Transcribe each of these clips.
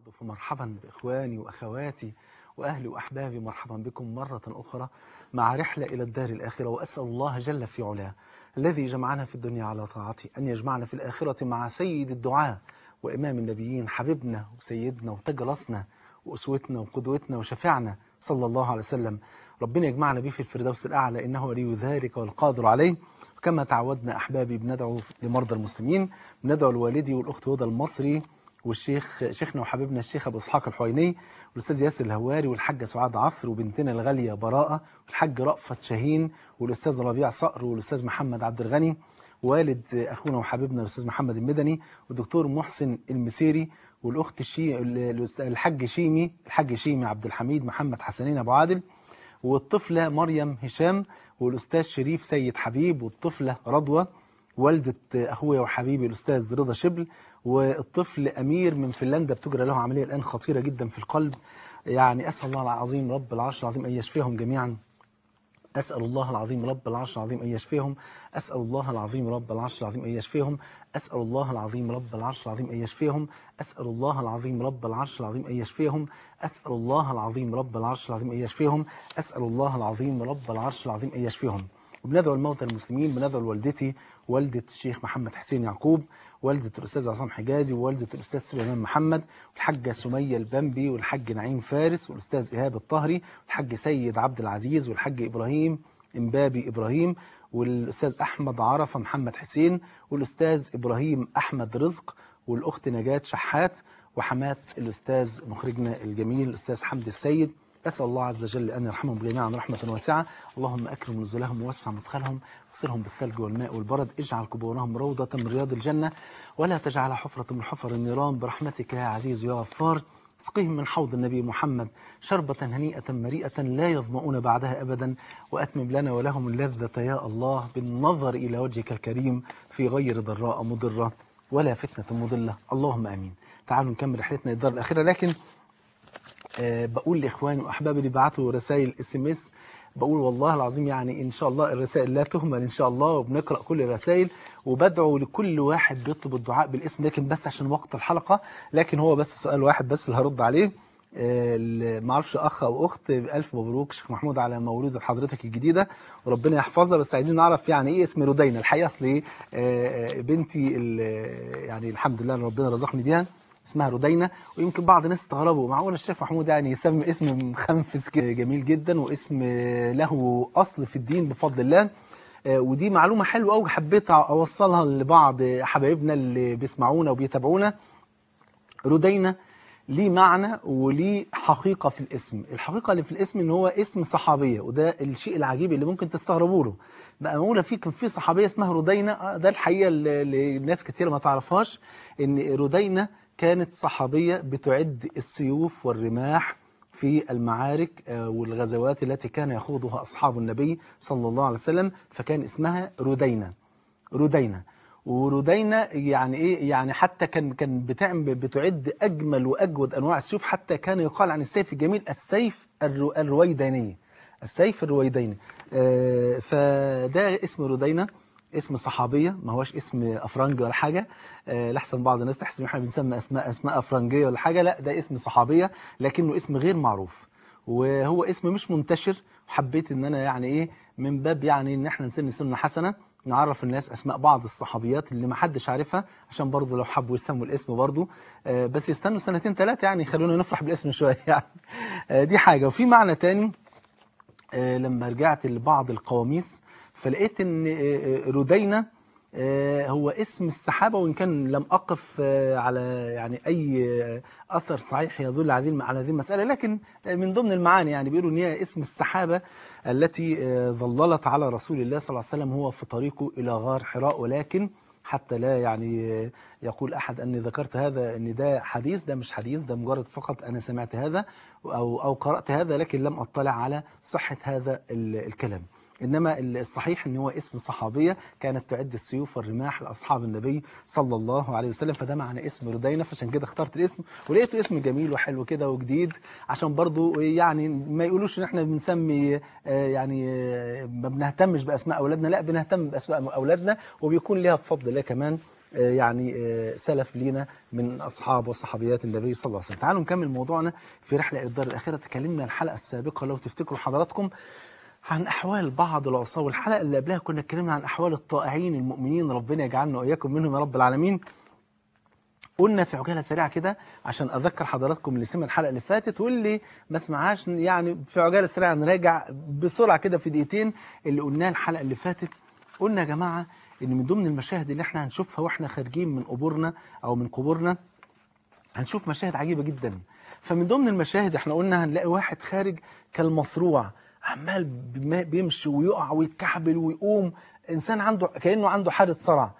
بعد فمرحبا بإخواني وأخواتي وأهلي وأحبابي مرحبا بكم مرة أخرى مع رحلة إلى الدار الآخرة وأسأل الله جل في علاه الذي جمعنا في الدنيا على طاعته أن يجمعنا في الآخرة مع سيد الدعاء وإمام النبيين حبيبنا وسيدنا وتاج راسنا وأسوتنا وقدوتنا وشفيعنا صلى الله عليه وسلم ربنا يجمعنا به في الفردوس الأعلى إنه ولي ذلك والقادر عليه وكما تعودنا أحبابي بندعو لمرضى المسلمين بندعو لوالدي والأخت هدى المصري والشيخ شيخنا وحبيبنا الشيخ ابو اسحاق الحويني والاستاذ ياسر الهواري والحاجه سعاد عفر وبنتنا الغاليه براءه والحاج رأفت شاهين والاستاذ ربيع صقر والاستاذ محمد عبد الغني والد اخونا وحبيبنا الاستاذ محمد المدني والدكتور محسن المسيري والاخت الشي الحاج شيمي الحاج شيمي عبد الحميد محمد حسنين ابو عادل والطفله مريم هشام والاستاذ شريف سيد حبيب والطفله رضوى والدة أخويا وحبيبي الأستاذ رضا شبل والطفل أمير من فنلندا بتجرى له عملية الآن خطيرة جدا في القلب يعني أسأل الله العظيم رب العرش العظيم أن يشفيهم جميعا أسأل الله العظيم رب العرش العظيم أن يشفيهم أسأل الله العظيم رب العرش العظيم أن يشفيهم أسأل الله العظيم رب العرش العظيم أن يشفيهم أسأل الله العظيم رب العرش العظيم أن يشفيهم أسأل الله العظيم رب العرش العظيم أن يشفيهم أسأل الله العظيم رب العرش العظيم أن يشفيهم وبندعو الموتى المسلمين بندعو لوالدتي والدة الشيخ محمد حسين يعقوب والدة الأستاذ عصام حجازي ووالدة الأستاذ سليمان محمد والحاجة سمية البنبي والحاج نعيم فارس والأستاذ إيهاب الطهري والحاج سيد عبد العزيز والحاج إبراهيم إمبابي إبراهيم والأستاذ أحمد عرفة محمد حسين والأستاذ إبراهيم أحمد رزق والأخت نجاة شحات وحمات الأستاذ مخرجنا الجميل الأستاذ حمد السيد أسأل الله عز وجل أن يرحمهم جميعا رحمة واسعة اللهم أكرم نزلهم ووسع مدخلهم اغسلهم بالثلج والماء والبرد اجعل قبورهم روضة من رياض الجنة ولا تجعل حفرة من حفر النيران برحمتك يا عزيز يا غفار اسقهم من حوض النبي محمد شربة هنيئة مريئة لا يظمؤون بعدها أبدا وأتمم لنا ولهم اللذة يا الله بالنظر إلى وجهك الكريم في غير ضراء مضرة ولا فتنة مضلة اللهم آمين تعالوا نكمل رحلتنا الدار الأخيرة لكن أه بقول لاخواني واحبابي اللي بعتوا رسائل اس ام اس بقول والله العظيم يعني ان شاء الله الرسائل لا تهمل ان شاء الله وبنقرا كل الرسائل وبدعو لكل واحد بيطلب الدعاء بالاسم لكن بس عشان وقت الحلقه لكن هو بس سؤال واحد بس اللي هرد عليه أه ما اعرفش اخ او اخت الف مبروك شيخ محمود على مولود حضرتك الجديده وربنا يحفظها بس عايزين نعرف يعني ايه اسم رودينا الحقيقه اصل ايه أه بنتي يعني الحمد لله ربنا رزقني بيها اسمها رودينا ويمكن بعض الناس استغربوا معقول الشيخ محمود يعني يسمي اسم مخنفس جميل جدا واسم له اصل في الدين بفضل الله ودي معلومه حلوه قوي حبيت اوصلها لبعض حبايبنا اللي بيسمعونا وبيتابعونا رودينا ليه معنى وليه حقيقه في الاسم الحقيقه اللي في الاسم ان هو اسم صحابيه وده الشيء العجيب اللي ممكن تستغربوا له بقى معقوله في كان في صحابيه اسمها رودينا ده الحقيقه اللي الناس كتير ما تعرفهاش ان رودينا كانت صحابية بتعد السيوف والرماح في المعارك والغزوات التي كان يخوضها أصحاب النبي صلى الله عليه وسلم فكان اسمها رودينا رودينا ورودينا يعني ايه يعني حتى كان كان بتعمل بتعد اجمل واجود انواع السيوف حتى كان يقال عن السيف الجميل السيف الرو الرويداني السيف الرويداني آه فده اسم رودينا اسم صحابية ما هوش اسم أفرنجي ولا حاجة أه لحسن بعض الناس تحسب ان احنا بنسمي أسماء أسماء أفرنجية ولا حاجة لا ده اسم صحابية لكنه اسم غير معروف وهو اسم مش منتشر حبيت ان انا يعني ايه من باب يعني ان احنا نسمي سنة حسنة نعرف الناس اسماء بعض الصحابيات اللي ما حدش عارفها عشان برضه لو حبوا يسموا الاسم برضه أه بس يستنوا سنتين ثلاثة يعني خلونا نفرح بالاسم شوية يعني أه دي حاجة وفي معنى تاني لما رجعت لبعض القواميس فلقيت ان رودينا هو اسم السحابة وإن كان لم أقف على يعني أي أثر صحيح يدل على هذه المسألة لكن من ضمن المعاني يعني بيقولوا إن هي اسم السحابة التي ظللت على رسول الله صلى الله عليه وسلم هو في طريقه إلى غار حراء ولكن حتى لا يعني يقول أحد أني ذكرت هذا أن ده حديث ده مش حديث ده مجرد فقط أنا سمعت هذا أو, أو قرأت هذا لكن لم أطلع على صحة هذا الكلام إنما الصحيح أن هو اسم صحابية كانت تعد السيوف والرماح لأصحاب النبي صلى الله عليه وسلم فده معنى اسم ردينا فعشان كده اخترت الاسم ولقيته اسم جميل وحلو كده وجديد عشان برضو يعني ما يقولوش ان احنا بنسمي يعني ما بنهتمش بأسماء أولادنا لا بنهتم بأسماء أولادنا وبيكون لها بفضل الله كمان آه، يعني آه، سلف لينا من أصحاب وصحابيات النبي صلى الله عليه وسلم تعالوا نكمل موضوعنا في رحلة إلى الدار الآخرة تكلمنا الحلقة السابقة لو تفتكروا حضراتكم عن أحوال بعض العصاة والحلقة اللي قبلها كنا اتكلمنا عن أحوال الطائعين المؤمنين ربنا يجعلنا وإياكم منهم يا رب العالمين قلنا في عجاله سريعه كده عشان اذكر حضراتكم اللي سمع الحلقه اللي فاتت واللي ما سمعهاش يعني في عجاله سريعه نراجع بسرعه كده في دقيقتين اللي قلناه الحلقه اللي فاتت قلنا يا جماعه ان من ضمن المشاهد اللي احنا هنشوفها واحنا خارجين من قبورنا او من قبورنا هنشوف مشاهد عجيبه جدا فمن ضمن المشاهد احنا قلنا هنلاقي واحد خارج كالمصروع عمال بما- بيمشي ويقع ويتكعبل ويقوم انسان عنده كانه عنده حاله صرع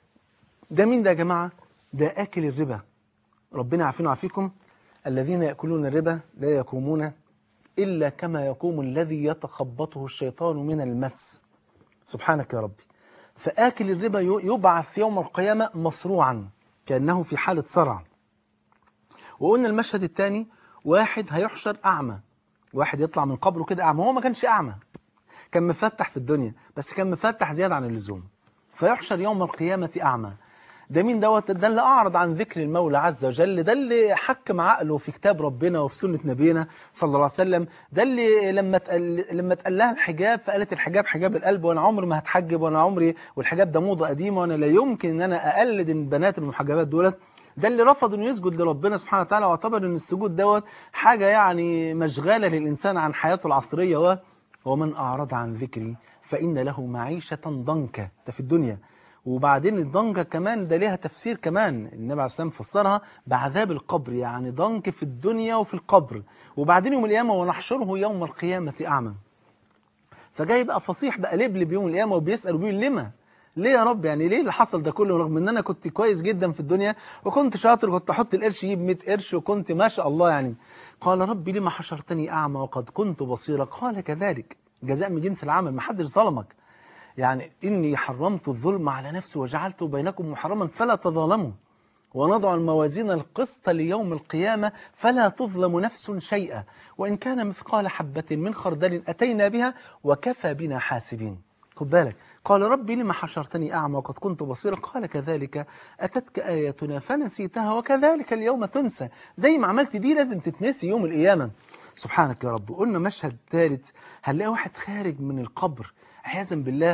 ده مين ده يا جماعه ده اكل الربا ربنا عافينا وعافيكم الذين ياكلون الربا لا يقومون الا كما يقوم الذي يتخبطه الشيطان من المس سبحانك يا ربي فآكل الربا ي- يبعث يوم القيامة مصروعا كأنه في حالة صرع وقلنا المشهد الثاني واحد هيحشر أعمى واحد يطلع من قبره كده أعمى هو ما كانش أعمى كان مفتح في الدنيا بس كان مفتح زيادة عن اللزوم فيحشر يوم القيامة أعمى ده مين دوت ده اللي أعرض عن ذكر المولى عز وجل ده اللي حكم عقله في كتاب ربنا وفي سنة نبينا صلى الله عليه وسلم ده اللي لما تقل لما تقال لها الحجاب فقالت الحجاب حجاب القلب وانا عمري ما هتحجب وانا عمري والحجاب ده موضة قديمة وانا لا يمكن ان انا اقلد البنات المحجبات دولت ده اللي رفض انه يسجد لربنا سبحانه وتعالى واعتبر ان السجود دوت حاجة يعني مشغالة للإنسان عن حياته العصرية و ومن أعرض عن ذكري فإن له معيشة ضنكا ده في الدنيا وبعدين الضنكة كمان ده ليها تفسير كمان النبي عليه السلام فسرها بعذاب القبر يعني ضنك في الدنيا وفي القبر وبعدين يوم القيامة ونحشره يوم القيامة أعمى فجاي بقى فصيح بقى لبلب يوم القيامة وبيسأل وبيقول لما ليه يا رب يعني ليه اللي حصل ده كله رغم ان انا كنت كويس جدا في الدنيا وكنت شاطر وكنت احط القرش يجيب 100 قرش وكنت ما شاء الله يعني قال ربي لما حشرتني اعمى وقد كنت بصيرا قال كذلك جزاء من جنس العمل ما حدش ظلمك يعني إني حرمت الظلم على نفسي وجعلته بينكم محرما فلا تظالموا ونضع الموازين القسط ليوم القيامة فلا تظلم نفس شيئا وإن كان مثقال حبة من خردل أتينا بها وكفى بنا حاسبين خد بالك قال ربي لما حشرتني أعمى وقد كنت بصيرا قال كذلك أتتك آياتنا فنسيتها وكذلك اليوم تنسى زي ما عملت دي لازم تتنسي يوم القيامة سبحانك يا رب قلنا مشهد ثالث هنلاقي واحد خارج من القبر عياذا بالله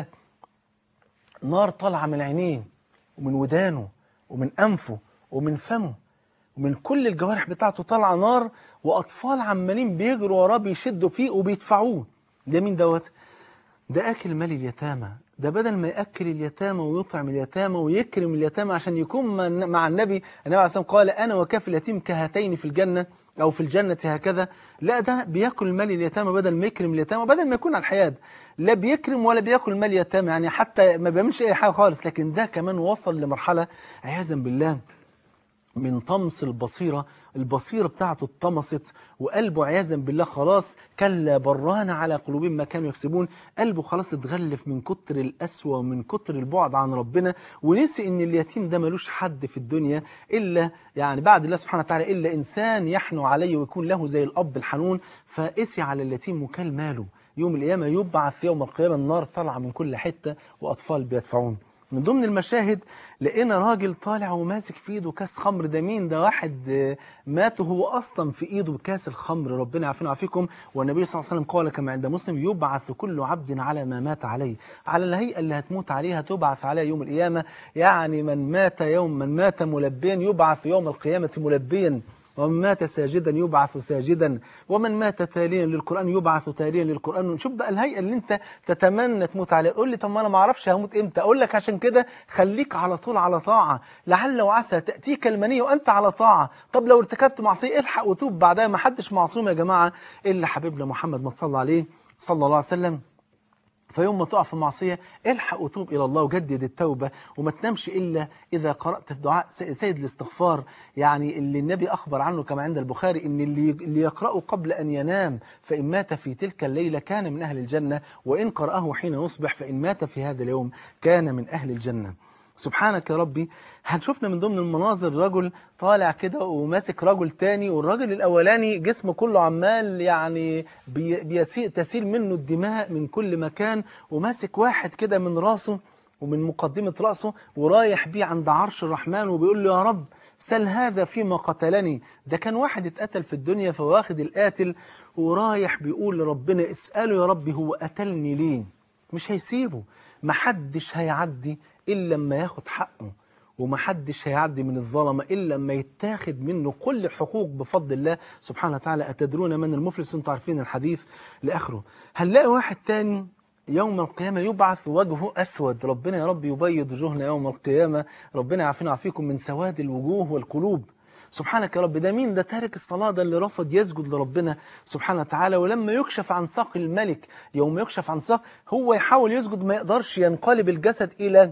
نار طالعة من عينيه ومن ودانه ومن أنفه ومن فمه ومن كل الجوارح بتاعته طالعة نار وأطفال عمالين بيجروا وراه بيشدوا فيه وبيدفعوه ده مين دوت؟ ده أكل مال اليتامى ده بدل ما يأكل اليتامى ويطعم اليتامى ويكرم اليتامى عشان يكون من- مع النبي النبي عليه الصلاة والسلام قال أنا وكاف اليتيم كهاتين في الجنة أو في الجنة هكذا لا ده بياكل مال اليتامى بدل ما يكرم اليتامى بدل ما يكون على الحياد لا بيكرم ولا بياكل مال اليتامى يعني حتى ما بيعملش أي حاجة خالص لكن ده كمان وصل لمرحلة عياذا بالله من طمس البصيرة البصيرة بتاعته اتطمست وقلبه عياذا بالله خلاص كلا بران على قلوبهم ما كانوا يكسبون قلبه خلاص اتغلف من كتر القسوة ومن كتر البعد عن ربنا ونسي ان اليتيم ده ملوش حد في الدنيا إلا يعني بعد الله سبحانه وتعالى إلا إنسان يحنو عليه ويكون له زي الأب الحنون فقسي على اليتيم وكال ماله يوم القيامة يبعث يوم القيامة النار طالعة من كل حتة وأطفال بيدفعون من ضمن المشاهد لقينا راجل طالع وماسك في ايده كاس خمر ده مين ده واحد آه، مات وهو اصلا في ايده كاس الخمر ربنا يعافينا ويعافيكم والنبي صلى الله عليه وسلم قال كما عند مسلم يبعث كل عبد على ما مات عليه على الهيئه اللي هتموت عليها تبعث عليها يوم القيامه يعني من مات يوم من مات ملبيا يبعث يوم القيامه ملبيا ومن مات ساجدا يبعث ساجدا ومن مات تاليا للقرآن يبعث تاليا للقرآن شوف بقى الهيئة اللي انت تتمنى تموت عليها قول لي طب ما انا ما اعرفش هموت امتى اقول لك عشان كده خليك على طول على طاعة لعل وعسى تأتيك المنية وانت على طاعة طب لو ارتكبت معصية الحق وتوب بعدها ما حدش معصوم يا جماعة الا حبيبنا محمد ما تصلى عليه صلى الله عليه وسلم فيوم ما تقع في معصية الحق وتوب إلى الله وجدد التوبة وما تنامش إلا إذا قرأت دعاء سيد الاستغفار يعني اللي النبي أخبر عنه كما عند البخاري إن اللي, اللي يقرأه قبل أن ينام فإن مات في تلك الليلة كان من أهل الجنة وإن قرأه حين يصبح فإن مات في هذا اليوم كان من أهل الجنة سبحانك يا ربي هنشوفنا من ضمن المناظر رجل طالع كده وماسك رجل تاني والراجل الأولاني جسمه كله عمال يعني بي- بيسيل تسيل منه الدماء من كل مكان وماسك واحد كده من راسه ومن مقدمة رأسه ورايح بيه عند عرش الرحمن وبيقول له يا رب سل هذا فيما قتلني ده كان واحد اتقتل في الدنيا فواخد القاتل ورايح بيقول لربنا اسأله يا رب هو قتلني ليه مش هيسيبه محدش هيعدي إلا لما ياخد حقه ومحدش هيعدي من الظلمة إلا لما يتاخد منه كل الحقوق بفضل الله سبحانه وتعالى أتدرون من المفلس وانتم عارفين الحديث لآخره هنلاقي واحد تاني يوم القيامة يبعث وجهه أسود ربنا يا رب يبيض وجوهنا يوم القيامة ربنا يعافينا ويعافيكم من سواد الوجوه والقلوب سبحانك يا رب ده مين ده تارك الصلاة ده اللي رفض يسجد لربنا سبحانه وتعالى ولما يكشف عن ساق الملك يوم يكشف عن ساق هو يحاول يسجد ما يقدرش ينقلب الجسد إلى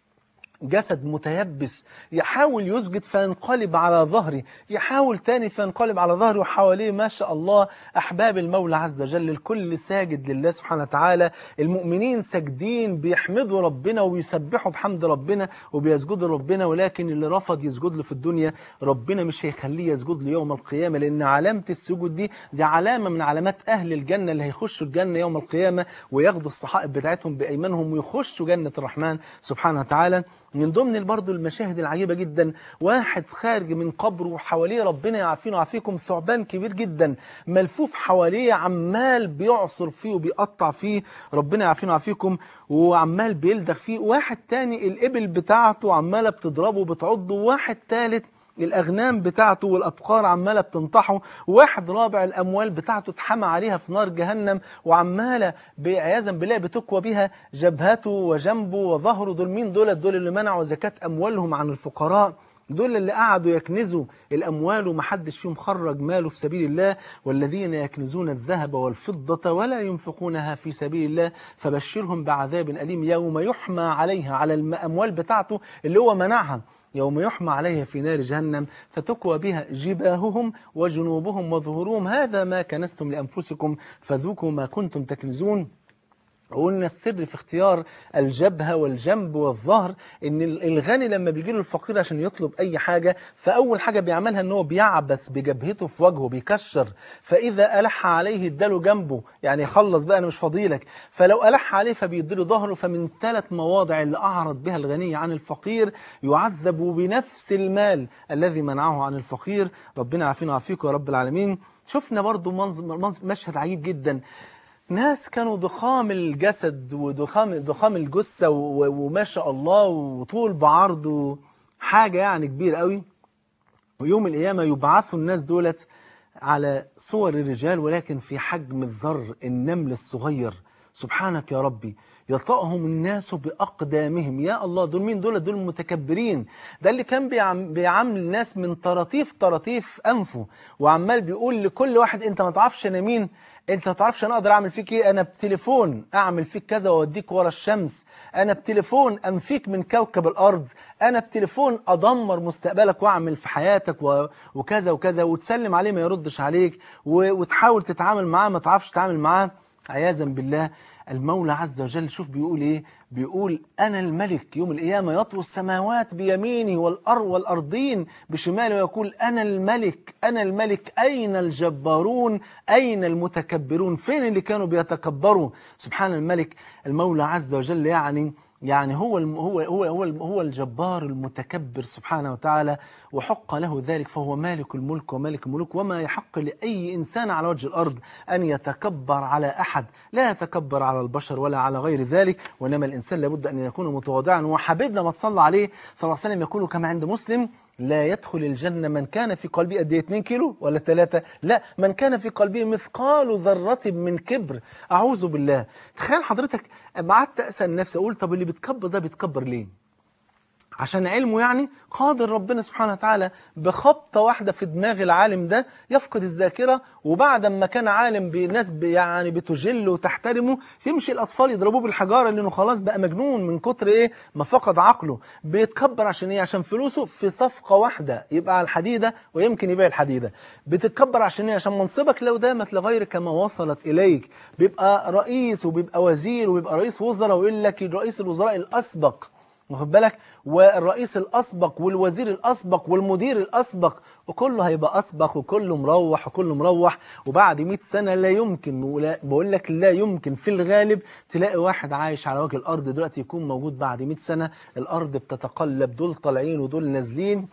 جسد متيبس يحاول يسجد فينقلب على ظهره يحاول تاني فينقلب على ظهره وحواليه ما شاء الله أحباب المولى عز وجل الكل ساجد لله سبحانه وتعالى المؤمنين ساجدين بيحمدوا ربنا ويسبحوا بحمد ربنا وبيسجدوا لربنا ولكن اللي رفض يسجد له في الدنيا ربنا مش هيخليه يسجد له يوم القيامة لأن علامة السجود دي دي علامة من علامات أهل الجنة اللي هيخشوا الجنة يوم القيامة وياخدوا الصحائف بتاعتهم بأيمانهم ويخشوا جنة الرحمن سبحانه وتعالى من ضمن برضه المشاهد العجيبة جدا واحد خارج من قبره وحواليه ربنا يعافينا ويعافيكم ثعبان كبير جدا ملفوف حواليه عمال بيعصر فيه وبيقطع فيه ربنا يعافينا ويعافيكم وعمال بيلدغ فيه واحد تاني الإبل بتاعته عمالة بتضربه وبتعضه وواحد تالت الأغنام بتاعته والأبقار عمالة بتنطحه واحد رابع الأموال بتاعته اتحمى عليها في نار جهنم وعمالة عياذا بالله بتكوى بها جبهته وجنبه وظهره دول مين دول دول اللي منعوا زكاة أموالهم عن الفقراء دول اللي قعدوا يكنزوا الأموال ومحدش فيهم خرج ماله في سبيل الله والذين يكنزون الذهب والفضة ولا ينفقونها في سبيل الله فبشرهم بعذاب أليم يوم يحمى عليها على الأموال بتاعته اللي هو منعها يوم يحمى عليها في نار جهنم فتكوى بها جباههم وجنوبهم وظهورهم هذا ما كنستم لأنفسكم فذوقوا ما كنتم تكنزون قلنا السر في اختيار الجبهة والجنب والظهر ان الغني لما بيجي له الفقير عشان يطلب اي حاجة فاول حاجة بيعملها ان هو بيعبس بجبهته في وجهه بيكشر فاذا ألح عليه اداله جنبه يعني خلص بقى انا مش فضيلك فلو ألح عليه فبيديله ظهره فمن ثلاث مواضع اللي اعرض بها الغني عن الفقير يعذب بنفس المال الذي منعه عن الفقير ربنا يعافينا ويعافيكم يا رب العالمين شفنا برضو منظر منظر مشهد عجيب جدا ناس كانوا ضخام الجسد وضخام ضخام الجثة وما شاء الله وطول بعرض حاجة يعني كبير قوي ويوم القيامة يبعثوا الناس دولت على صور الرجال ولكن في حجم الذر النمل الصغير سبحانك يا ربي يطأهم الناس بأقدامهم يا الله دول مين دول دول المتكبرين ده اللي كان بيعم بيعامل الناس من طراطيف طراطيف أنفه وعمال بيقول لكل واحد أنت ما تعرفش أنا مين انت ما تعرفش انا اقدر اعمل فيك ايه انا بتليفون اعمل فيك كذا واوديك ورا الشمس انا بتليفون انفيك من كوكب الارض انا بتليفون ادمر مستقبلك واعمل في حياتك و... وكذا وكذا وتسلم عليه ما يردش عليك و... وتحاول تتعامل معاه ما تعرفش تتعامل معاه عياذا بالله المولى عز وجل شوف بيقول ايه بيقول انا الملك يوم القيامه يطوي السماوات بيمينه والارض والارضين بشماله ويقول انا الملك انا الملك اين الجبارون اين المتكبرون فين اللي كانوا بيتكبروا سبحان الملك المولى عز وجل يعني يعني هو هو هو هو هو الجبار المتكبر سبحانه وتعالى وحق له ذلك فهو مالك الملك ومالك الملوك وما يحق لأي إنسان على وجه الأرض أن يتكبر على أحد لا يتكبر على البشر ولا على غير ذلك وإنما الإنسان لابد أن يكون متواضعا وحبيبنا ما تصلى عليه صلى الله عليه وسلم يقول كما عند مسلم لا يدخل الجنة من كان في قلبه قد 2 كيلو ولا 3 لا من كان في قلبه مثقال ذرة من كبر أعوذ بالله تخيل حضرتك قعدت أسأل نفسي أقول طب اللي بيتكبر ده بيتكبر ليه عشان علمه يعني قادر ربنا سبحانه وتعالى بخبطة واحدة في دماغ العالم ده يفقد الذاكرة وبعد ما كان عالم بناس يعني بتجله وتحترمه يمشي الأطفال يضربوه بالحجارة لأنه خلاص بقى مجنون من كتر إيه ما فقد عقله بيتكبر عشان إيه عشان فلوسه في صفقة واحدة يبقى على الحديدة ويمكن يبيع الحديدة بتتكبر عشان إيه عشان منصبك لو دامت لغيرك ما وصلت إليك بيبقى رئيس وبيبقى وزير وبيبقى رئيس وزراء ويقول لك رئيس الوزراء الأسبق واخد بالك والرئيس الاسبق والوزير الاسبق والمدير الاسبق وكله هيبقى اسبق وكله مروح وكله مروح وبعد 100 سنه لا يمكن ولا بقول لك لا يمكن في الغالب تلاقي واحد عايش على وجه الارض دلوقتي يكون موجود بعد 100 سنه الارض بتتقلب دول طالعين ودول نازلين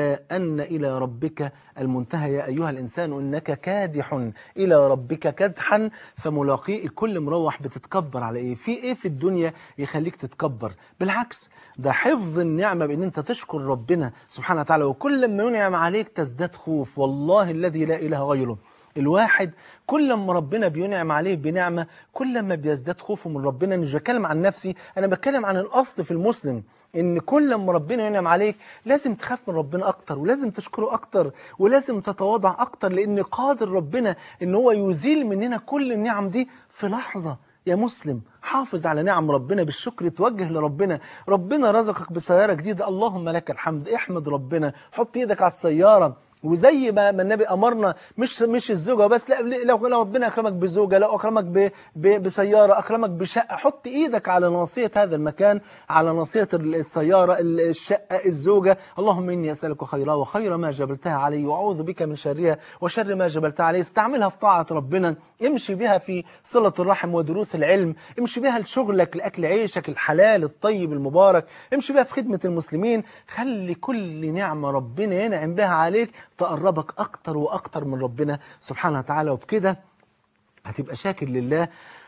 وأن إلى ربك المنتهى يا أيها الإنسان إنك كادح إلى ربك كدحا فملاقيه الكل مروح بتتكبر على إيه في إيه في الدنيا يخليك تتكبر بالعكس ده حفظ النعمة بأن أنت تشكر ربنا سبحانه وتعالى وكل ما ينعم عليك تزداد خوف والله الذي لا إله غيره الواحد كل ما ربنا بينعم عليه بنعمة كل ما بيزداد خوفه من ربنا أنا مش بتكلم عن نفسي أنا بتكلم عن الأصل في المسلم ان كل ما ربنا ينعم عليك لازم تخاف من ربنا اكتر ولازم تشكره اكتر ولازم تتواضع اكتر لان قادر ربنا ان هو يزيل مننا كل النعم دي في لحظة يا مسلم حافظ على نعم ربنا بالشكر توجه لربنا ربنا رزقك بسيارة جديدة اللهم لك الحمد احمد ربنا حط ايدك على السيارة وزي ما ما النبي امرنا مش مش الزوجه بس لا لو لو ربنا اكرمك بزوجه لو اكرمك ب ب بسياره اكرمك بشقه حط ايدك على ناصيه هذا المكان على ناصيه السياره الشقه الزوجه اللهم اني اسالك خيرها وخير ما جبلتها علي واعوذ بك من شرها وشر ما جبلتها علي استعملها في طاعه ربنا امشي بها في صله الرحم ودروس العلم امشي بها لشغلك لاكل عيشك الحلال الطيب المبارك امشي بها في خدمه المسلمين خلي كل نعمه ربنا ينعم بها عليك تقربك أكتر وأكتر من ربنا سبحانه وتعالى وبكده هتبقى شاكر لله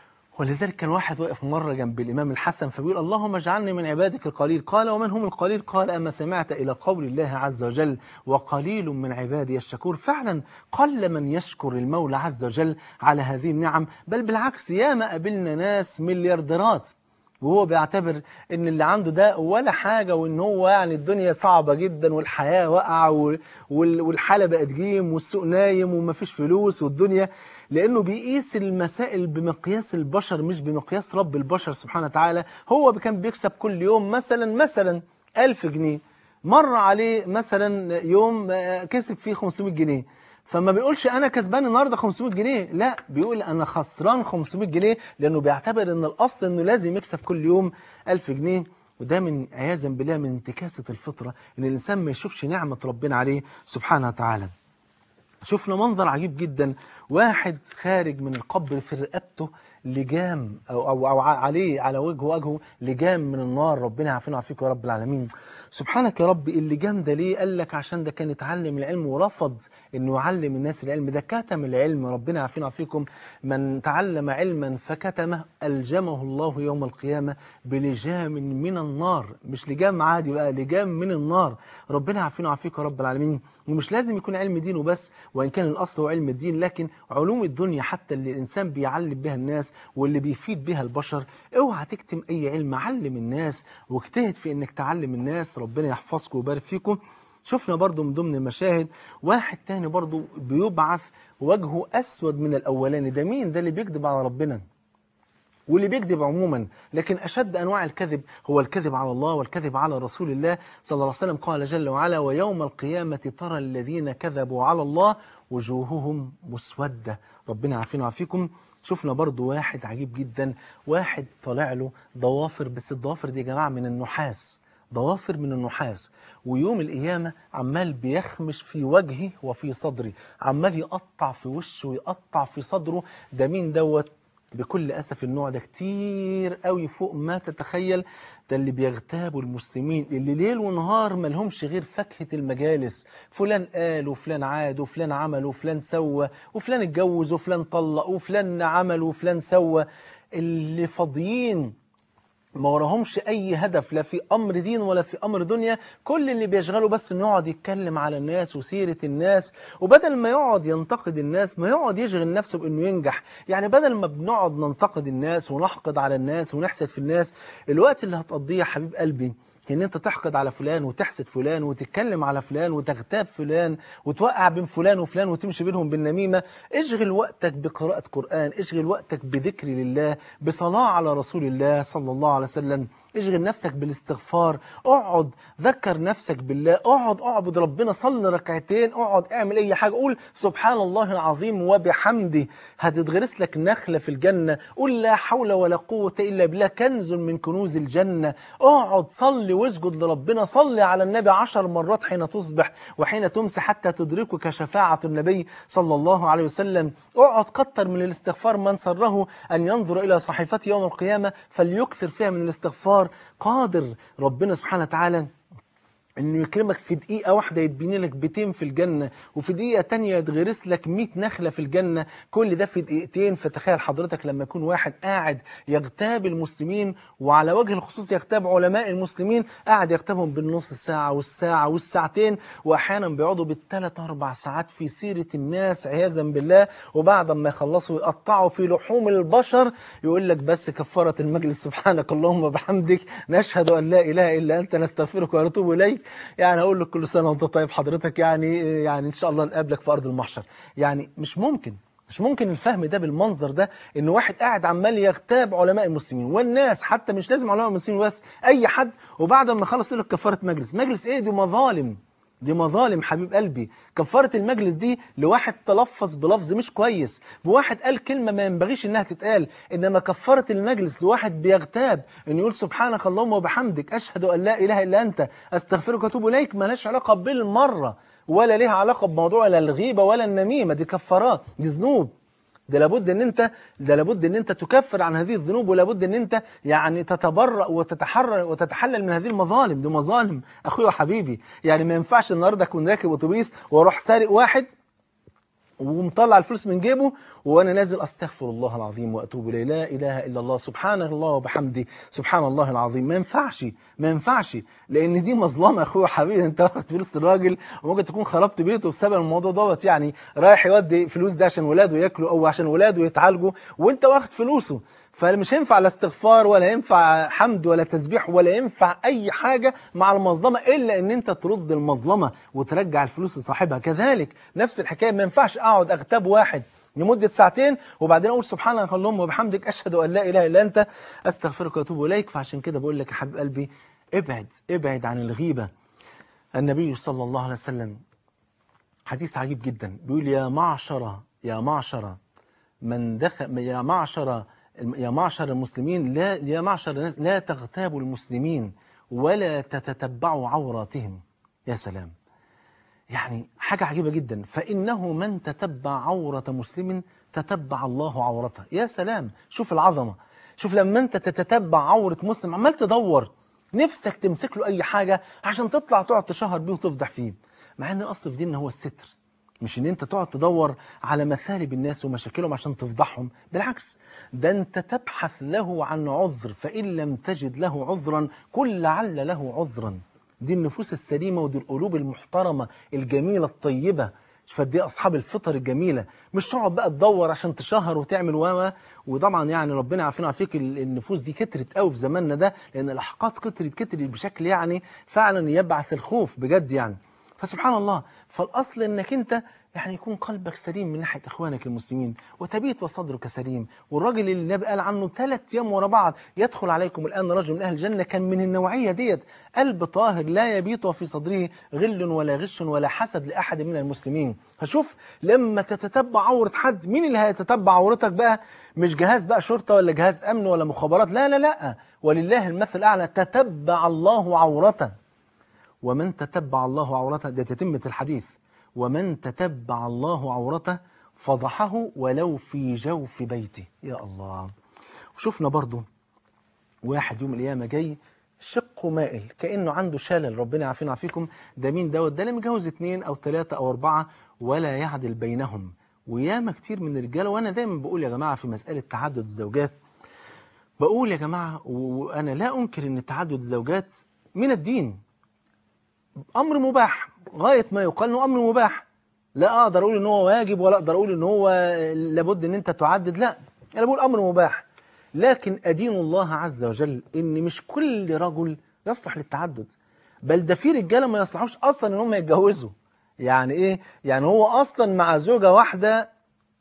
ولذلك كان واحد واقف مرة جنب الإمام الحسن فبيقول اللهم اجعلني من عبادك القليل قال ومن هم القليل قال أما سمعت إلى قول الله عز وجل وقليل من عبادي الشكور فعلا قل من يشكر المولى عز وجل على هذه النعم بل بالعكس ياما قابلنا ناس مليارديرات وهو بيعتبر ان اللي عنده ده ولا حاجة وان هو يعني الدنيا صعبة جدا والحياة واقعة والحالة بقت جيم والسوق نايم ومفيش فلوس والدنيا لانه بيقيس المسائل بمقياس البشر مش بمقياس رب البشر سبحانه وتعالى هو كان بيكسب كل يوم مثلا مثلا ألف جنيه مر عليه مثلا يوم كسب فيه 500 جنيه فما بيقولش انا كسبان النهارده 500 جنيه لا بيقول انا خسران 500 جنيه لانه بيعتبر ان الاصل انه لازم يكسب كل يوم 1000 جنيه وده من عياذا بالله من انتكاسه الفطره ان الانسان ما يشوفش نعمه ربنا عليه سبحانه وتعالى شفنا منظر عجيب جدا واحد خارج من القبر في رقبته لجام أو, أو, أو عليه على وجهه وجهه لجام من النار ربنا يعافينا ويعافيك يا رب العالمين سبحانك يا رب اللجام ده ليه قال لك عشان ده كان يتعلم العلم ورفض انه يعلم الناس العلم ده كتم العلم ربنا يعافينا ويعافيكم من تعلم علما فكتمه ألجمه الله يوم القيامة بلجام من النار مش لجام عادي بقى لجام من النار ربنا يعافينا ويعافيك يا رب العالمين ومش لازم يكون علم دين وبس وإن كان الأصل هو علم الدين لكن علوم الدنيا حتى اللي الإنسان بيعلم بها الناس واللي بيفيد بها البشر اوعى تكتم أي علم علم الناس واجتهد في إنك تعلم الناس ربنا يحفظكم ويبارك فيكم شفنا برضو من ضمن المشاهد واحد تاني برضو بيبعث وجهه أسود من الأولاني ده مين ده اللي بيكذب على ربنا واللي بيكذب عموما لكن أشد أنواع الكذب هو الكذب على الله والكذب على رسول الله صلى الله عليه وسلم قال جل وعلا ويوم القيامة ترى الذين كذبوا على الله وجوههم مسودة ربنا عافينا وعافيكم شفنا برضو واحد عجيب جدا واحد طالع له ضوافر بس الضوافر دي يا جماعة من النحاس ضوافر من النحاس ويوم القيامة عمال بيخمش في وجهي وفي صدري عمال يقطع في وشه ويقطع في صدره ده مين دوت بكل أسف النوع ده كتير قوي فوق ما تتخيل ده اللي بيغتابوا المسلمين اللي ليل ونهار ما لهمش غير فاكهة المجالس فلان قال وفلان عاد وفلان عمل وفلان سوى وفلان اتجوز وفلان طلق وفلان عمل وفلان سوى اللي فاضيين ما وراهمش اي هدف لا في امر دين ولا في امر دنيا كل اللي بيشغله بس انه يقعد يتكلم على الناس وسيره الناس وبدل ما يقعد ينتقد الناس ما يقعد يشغل نفسه بانه ينجح يعني بدل ما بنقعد ننتقد الناس ونحقد على الناس ونحسد في الناس الوقت اللي هتقضيه يا حبيب قلبي ان انت تحقد على فلان وتحسد فلان وتتكلم على فلان وتغتاب فلان وتوقع بين فلان وفلان وتمشي بينهم بالنميمة اشغل وقتك بقراءة قرآن اشغل وقتك بذكر لله بصلاة على رسول الله صلى الله عليه وسلم اشغل نفسك بالاستغفار اقعد ذكر نفسك بالله اقعد اعبد ربنا صلي ركعتين اقعد اعمل اي حاجه قول سبحان الله العظيم وبحمده هتتغرس لك نخله في الجنه قول لا حول ولا قوه الا بالله كنز من كنوز الجنه اقعد صلي واسجد لربنا صلي على النبي عشر مرات حين تصبح وحين تمسي حتى تدركك شفاعه النبي صلى الله عليه وسلم اقعد كتر من الاستغفار من سره ان ينظر الى صحيفته يوم القيامه فليكثر فيها من الاستغفار قادر ربنا سبحانه وتعالى انه يكرمك في دقيقة واحدة يتبني لك بيتين في الجنة وفي دقيقة تانية يتغرس لك 100 نخلة في الجنة كل ده في دقيقتين فتخيل حضرتك لما يكون واحد قاعد يغتاب المسلمين وعلى وجه الخصوص يغتاب علماء المسلمين قاعد يغتابهم بالنص ساعة والساعة والساعتين واحيانا بيقعدوا بالثلاث اربع ساعات في سيرة الناس عياذا بالله وبعد ما يخلصوا يقطعوا في لحوم البشر يقول لك بس كفارة المجلس سبحانك اللهم وبحمدك نشهد ان لا اله الا انت نستغفرك ونتوب اليك يعني اقول لك كل سنه وانت طيب حضرتك يعني يعني ان شاء الله نقابلك في ارض المحشر يعني مش ممكن مش ممكن الفهم ده بالمنظر ده ان واحد قاعد عمال يغتاب علماء المسلمين والناس حتى مش لازم علماء المسلمين بس اي حد وبعد ما خلص يقول لك كفاره مجلس مجلس ايه دي مظالم دي مظالم حبيب قلبي كفارة المجلس دي لواحد تلفظ بلفظ مش كويس بواحد قال كلمة ما ينبغيش انها تتقال انما كفارة المجلس لواحد بيغتاب انه يقول سبحانك اللهم وبحمدك اشهد ان لا اله الا انت استغفرك واتوب اليك مالهاش علاقة بالمرة ولا ليها علاقة بموضوع لا الغيبة ولا النميمة دي كفارات دي ذنوب ده لابد ان انت ده لابد ان انت تكفر عن هذه الذنوب ولابد ان انت يعني تتبرأ وتتحرر وتتحلل من هذه المظالم دي مظالم اخويا وحبيبي يعني ما ينفعش النهارده اكون راكب اتوبيس واروح سارق واحد ومطلع الفلوس من جيبه وانا نازل استغفر الله العظيم واتوب اليه لا اله الا الله سبحان الله وبحمده سبحان الله العظيم ما ينفعش ما ينفعش لان دي مظلمه يا اخويا حبيبي انت واخد فلوس الراجل وممكن تكون خربت بيته بسبب الموضوع دوت يعني رايح يودي فلوس ده عشان ولاده ياكلوا او عشان ولاده يتعالجوا وانت واخد فلوسه فمش هينفع لا استغفار ولا ينفع حمد ولا تسبيح ولا ينفع اي حاجه مع المظلمه الا ان انت ترد المظلمه وترجع الفلوس لصاحبها كذلك نفس الحكايه ما ينفعش اقعد اغتاب واحد لمدة ساعتين وبعدين أقول سبحانك اللهم وبحمدك أشهد أن لا إله إلا أنت أستغفرك وأتوب إليك فعشان كده بقول لك يا حبيب قلبي ابعد ابعد عن الغيبة النبي صلى الله عليه وسلم حديث عجيب جدا بيقول يا معشر يا معشر من دخل يا معشر يا معشر المسلمين لا يا معشر الناس لا تغتابوا المسلمين ولا تتتبعوا عوراتهم يا سلام يعني حاجة عجيبة جدا فإنه من تتبع عورة مسلم تتبع الله عورته يا سلام شوف العظمة شوف لما أنت تتتبع عورة مسلم عمال تدور نفسك تمسك له أي حاجة عشان تطلع تقعد تشهر بيه وتفضح فيه مع أن الأصل في ديننا هو الستر مش ان انت تقعد تدور على مثالب الناس ومشاكلهم عشان تفضحهم بالعكس ده انت تبحث له عن عذر فإن لم تجد له عذرا قل لعل له عذرا دي النفوس السليمة ودي القلوب المحترمة الجميلة الطيبة فدي أصحاب الفطر الجميلة مش تقعد بقى تدور عشان تشهر وتعمل و وطبعا يعني ربنا عارفين عافيك النفوس دي كترت قوي في زماننا ده لأن الأحقاد كترت كترت بشكل يعني فعلا يبعث الخوف بجد يعني فسبحان الله فالأصل أنك أنت يعني يكون قلبك سليم من ناحية إخوانك المسلمين وتبيت وصدرك سليم والراجل اللي النبي قال عنه ثلاث أيام ورا بعض يدخل عليكم الآن رجل من أهل الجنة كان من النوعية ديت قلب طاهر لا يبيت في صدره غل ولا غش ولا حسد لأحد من المسلمين فشوف لما تتتبع عورة حد مين اللي هيتتبع عورتك بقى مش جهاز بقى شرطة ولا جهاز أمن ولا مخابرات لا لا لا ولله المثل الأعلى تتبع الله عورته ومن تتبع الله عورته ده تتمة الحديث ومن تتبع الله عورته فضحه ولو في جوف بيته يا الله وشفنا برضو واحد يوم القيامة جاي شقه مائل كأنه عنده شلل ربنا يعافينا ويعافيكم ده مين دوت ده اللي متجوز اثنين أو ثلاثة أو أربعة ولا يعدل بينهم وياما كتير من الرجاله وأنا دايما بقول يا جماعة في مسألة تعدد الزوجات بقول يا جماعة وأنا لا أنكر أن تعدد الزوجات من الدين امر مباح غايه ما يقال انه امر مباح لا اقدر اقول ان هو واجب ولا اقدر اقول ان هو لابد ان انت تعدد لا انا بقول امر مباح لكن ادين الله عز وجل ان مش كل رجل يصلح للتعدد بل ده في رجاله ما يصلحوش اصلا ان هم يتجوزوا يعني ايه يعني هو اصلا مع زوجه واحده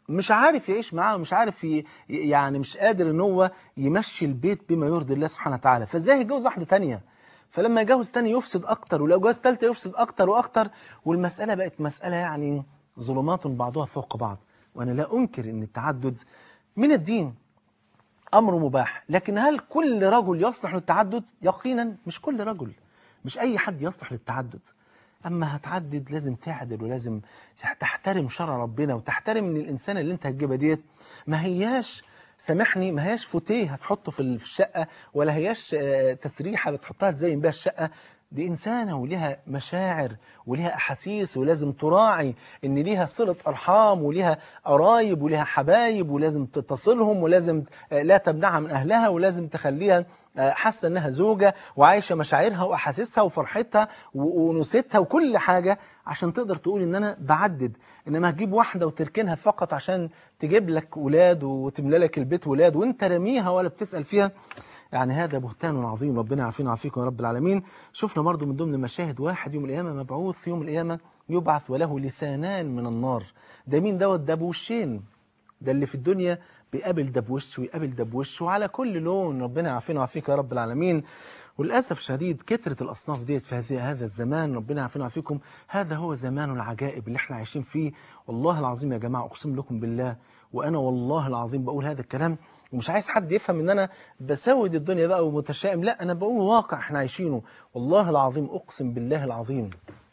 مش عارف يعيش معاه ومش عارف ي... يعني مش قادر ان هو يمشي البيت بما يرضي الله سبحانه وتعالى فازاي يتجوز واحده تانية فلما يتجوز تاني يفسد اكتر ولو جواز تالتة يفسد اكتر واكتر والمساله بقت مساله يعني ظلمات بعضها فوق بعض وانا لا انكر ان التعدد من الدين امر مباح لكن هل كل رجل يصلح للتعدد يقينا مش كل رجل مش اي حد يصلح للتعدد اما هتعدد لازم تعدل ولازم تحترم شرع ربنا وتحترم ان الانسان اللي انت هتجيبها ديت ما هياش سامحني ما هياش فوتيه هتحطه في الشقه ولا هياش آه، تسريحه بتحطها تزين بيها الشقه دي إنسانة وليها مشاعر وليها أحاسيس ولازم تراعي إن ليها صلة أرحام وليها قرايب وليها حبايب ولازم تتصلهم ولازم آه، لا تمنعها من أهلها ولازم تخليها آه، حاسة إنها زوجة وعايشة مشاعرها وأحاسيسها وفرحتها و- ونوستها وكل حاجة عشان تقدر تقول إن أنا بعدد إنما هتجيب واحدة وتركنها فقط عشان تجيب لك ولاد وتملى لك البيت ولاد وأنت رميها ولا بتسأل فيها يعني هذا بهتان عظيم ربنا يعافينا ويعافيكم يا رب العالمين شفنا برضو من ضمن المشاهد واحد يوم القيامة مبعوث يوم القيامة يبعث وله لسانان من النار ده مين دوت ده بوشين ده اللي في الدنيا بيقابل ده بوش ويقابل ده بوش وعلى كل لون ربنا يعافينا ويعافيك يا رب العالمين وللاسف شديد كثره الاصناف ديت في هذه هذا الزمان ربنا يعافينا ويعافيكم هذا هو زمان العجائب اللي احنا عايشين فيه والله العظيم يا جماعه اقسم لكم بالله وانا والله العظيم بقول هذا الكلام ومش عايز حد يفهم ان انا بسود الدنيا بقى ومتشائم لا انا بقول واقع احنا عايشينه والله العظيم اقسم بالله العظيم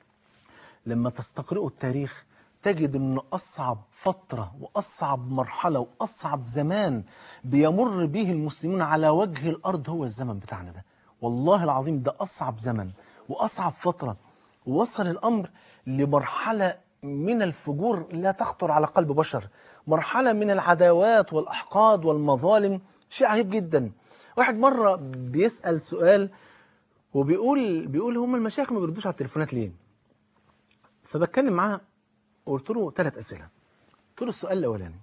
لما تستقرئوا التاريخ تجد ان اصعب فتره واصعب مرحله واصعب زمان بيمر به المسلمون على وجه الارض هو الزمن بتاعنا ده والله العظيم ده اصعب زمن واصعب فتره ووصل الامر لمرحله من الفجور لا تخطر على قلب بشر مرحله من العداوات والاحقاد والمظالم شيء عجيب جدا واحد مره بيسال سؤال وبيقول بيقول هم المشايخ ما بيردوش على التليفونات ليه فبتكلم معاه وقلت له ثلاث اسئله قلت له السؤال الاولاني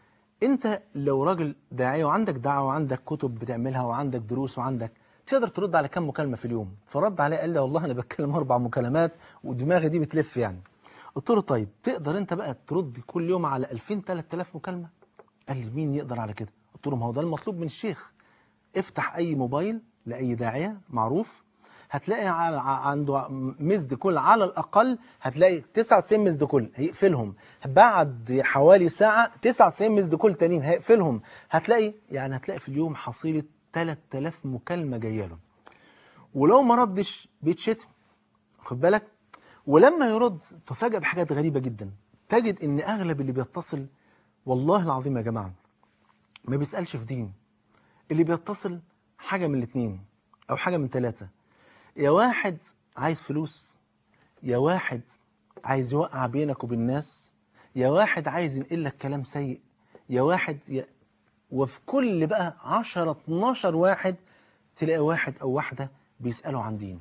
انت لو راجل داعيه وعندك دعوه وعندك كتب بتعملها وعندك دروس وعندك تقدر ترد على كم مكالمه في اليوم فرد عليه قال لي والله انا بتكلم اربع مكالمات ودماغي دي بتلف يعني قلت له طيب تقدر انت بقى ترد كل يوم على 2000 3000 مكالمه قال لي مين يقدر على كده قلت له ما هو ده المطلوب من الشيخ افتح اي موبايل لاي داعيه معروف هتلاقي على عنده مزد كل على الاقل هتلاقي 99 مزد كل هيقفلهم بعد حوالي ساعه 99 مزد كل تانيين هيقفلهم هتلاقي يعني هتلاقي في اليوم حصيله 3000 مكالمه جايه له ولو ما ردش بيتشتم خد بالك ولما يرد تفاجأ بحاجات غريبه جدا تجد ان اغلب اللي بيتصل والله العظيم يا جماعه ما بيسالش في دين اللي بيتصل حاجه من الاثنين او حاجه من ثلاثه يا واحد عايز فلوس يا واحد عايز يوقع بينك وبين الناس يا واحد عايز ينقل لك كلام سيء يا واحد يا وفي كل بقى 10 12 واحد تلاقي واحد او واحده بيسالوا عن دين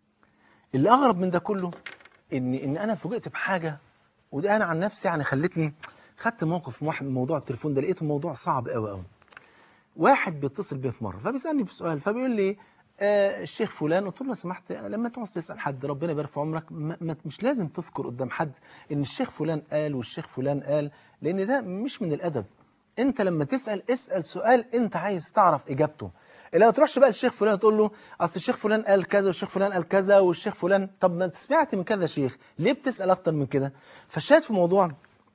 اللي اغرب من ده كله ان ان انا فوجئت بحاجه وده انا عن نفسي يعني خلتني خدت موقف في واحد موضوع التليفون ده لقيته موضوع صعب قوي قوي واحد بيتصل بيا في مره فبيسالني في سؤال فبيقول لي آه الشيخ فلان قلت له لو سمحت لما تعوز تسال حد ربنا يبارك في عمرك ما ما- مش لازم تذكر قدام حد ان الشيخ فلان قال والشيخ فلان قال لان ده مش من الادب انت لما تسال اسال سؤال انت عايز تعرف اجابته اللي ما تروحش بقى الشيخ فلان تقول له اصل الشيخ فلان قال كذا والشيخ فلان قال كذا والشيخ فلان طب ما انت سمعت من كذا شيخ ليه بتسال اكتر من كده فالشاهد في الموضوع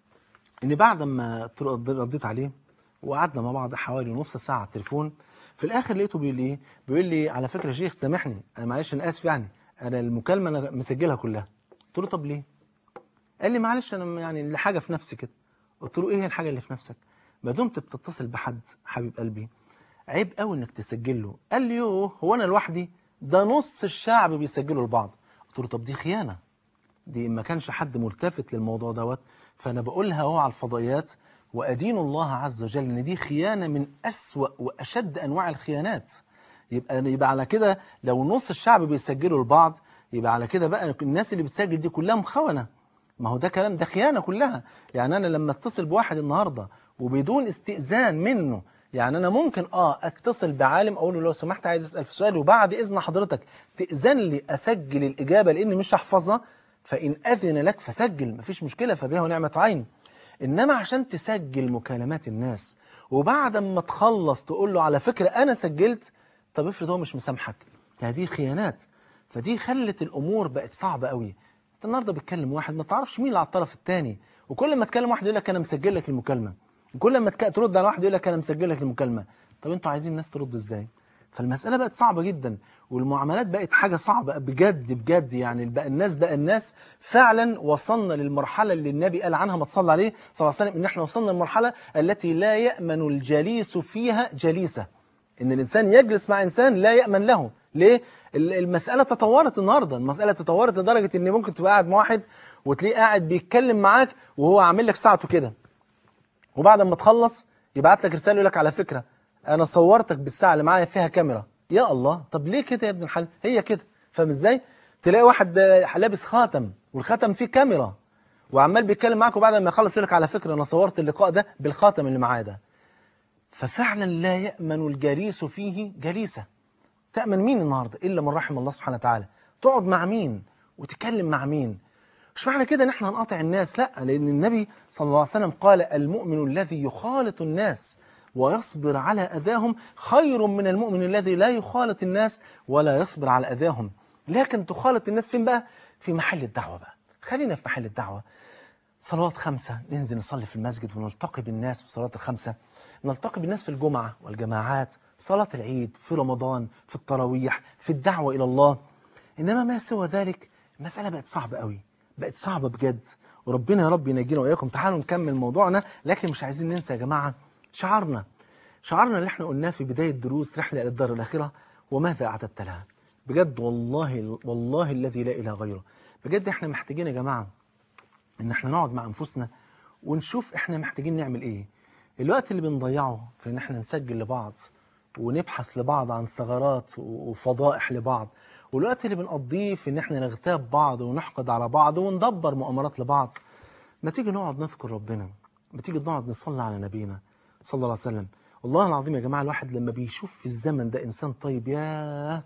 ان بعد ما ترد- رديت عليه وقعدنا مع بعض حوالي نص ساعه على التليفون في الاخر لقيته بيقول لي ايه بيقول لي على فكره يا شيخ سامحني انا معلش انا اسف يعني انا المكالمه انا مسجلها كلها قلت له طب ليه قال لي معلش انا يعني لحاجه في نفسي كده قلت له ايه هي الحاجه اللي في نفسك ما دمت بتتصل بحد حبيب قلبي عيب قوي انك تسجل له قال لي يوه هو انا لوحدي ده نص الشعب بيسجلوا لبعض قلت له طب دي خيانه دي ما كانش حد ملتفت للموضوع دوت فانا بقولها اهو على الفضائيات وادين الله عز وجل ان دي خيانه من اسوا واشد انواع الخيانات يبقى يبقى على كده لو نص الشعب بيسجلوا لبعض يبقى على كده بقى الناس اللي بتسجل دي كلها مخونه ما هو ده كلام ده خيانه كلها يعني انا لما اتصل بواحد النهارده وبدون استئذان منه يعني انا ممكن اه اتصل بعالم اقول له لو سمحت عايز اسال في سؤال وبعد اذن حضرتك تاذن لي اسجل الاجابه لاني مش هحفظها فان اذن لك فسجل مفيش مشكله فبها ونعمه عين انما عشان تسجل مكالمات الناس وبعد ما تخلص تقول له على فكره انا سجلت طب افرض هو مش مسامحك هذه خيانات فدي خلت الامور بقت صعبه قوي انت النهارده بتكلم واحد ما تعرفش مين اللي على الطرف الثاني وكل ما تكلم واحد يقول لك انا مسجل لك المكالمه وكل ما تك- ترد على واحد يقول لك انا مسجل لك المكالمه طب انتوا عايزين الناس ترد ازاي فالمساله بقت صعبه جدا والمعاملات بقت حاجه صعبه بجد بجد يعني بقى الناس بقى الناس فعلا وصلنا للمرحله اللي النبي قال عنها ما تصلى عليه صلى الله عليه وسلم ان احنا وصلنا للمرحله التي لا يامن الجليس فيها جليسه ان الانسان يجلس مع انسان لا يامن له ليه ال- المساله تطورت النهارده المساله تطورت لدرجه ان ممكن تبقى قاعد مع واحد وتلاقيه قاعد بيتكلم معاك وهو عامل لك ساعته كده وبعد ما تخلص يبعت لك رساله يقول لك على فكره انا صورتك بالساعه اللي معايا فيها كاميرا يا الله طب ليه كده يا ابن الحلال هي كده فاهم ازاي تلاقي واحد آه، لابس خاتم والخاتم فيه كاميرا وعمال بيتكلم معاك وبعد ما يخلص يقول لك على فكره انا صورت اللقاء ده بالخاتم اللي معايا ده ففعلا لا يامن الجليس فيه جليسه تامن مين النهارده الا من رحم الله سبحانه وتعالى تقعد مع مين وتتكلم مع مين مش معنى كده ان احنا هنقاطع الناس لا لان النبي صلى الله عليه وسلم قال المؤمن الذي يخالط الناس ويصبر على اذاهم خير من المؤمن الذي لا يخالط الناس ولا يصبر على اذاهم لكن تخالط الناس فين بقى في محل الدعوه بقى خلينا في محل الدعوه صلوات خمسة ننزل نصلي في المسجد ونلتقي بالناس في صلاة الخمسة نلتقي بالناس في الجمعة والجماعات صلاة العيد في رمضان في التراويح في الدعوة إلى الله إنما ما سوى ذلك المسألة بقت صعبة قوي بقت صعبة بجد وربنا يا رب ينجينا وإياكم تعالوا نكمل موضوعنا لكن مش عايزين ننسى يا جماعة شعارنا شعارنا اللي احنا قلناه في بداية دروس رحلة إلى الدار الآخرة وماذا أعددت لها بجد والله والله الذي لا إله غيره بجد احنا محتاجين يا جماعة ان احنا نقعد مع انفسنا ونشوف احنا محتاجين نعمل ايه الوقت اللي بنضيعه في ان احنا نسجل لبعض ونبحث لبعض عن ثغرات وفضائح لبعض والوقت اللي بنقضيه في ان احنا نغتاب بعض ونحقد على بعض وندبر مؤامرات لبعض ما تيجي نقعد نذكر ربنا ما تيجي نقعد نصلي على نبينا صلى الله عليه وسلم والله العظيم يا جماعة الواحد لما بيشوف في الزمن ده إنسان طيب ياه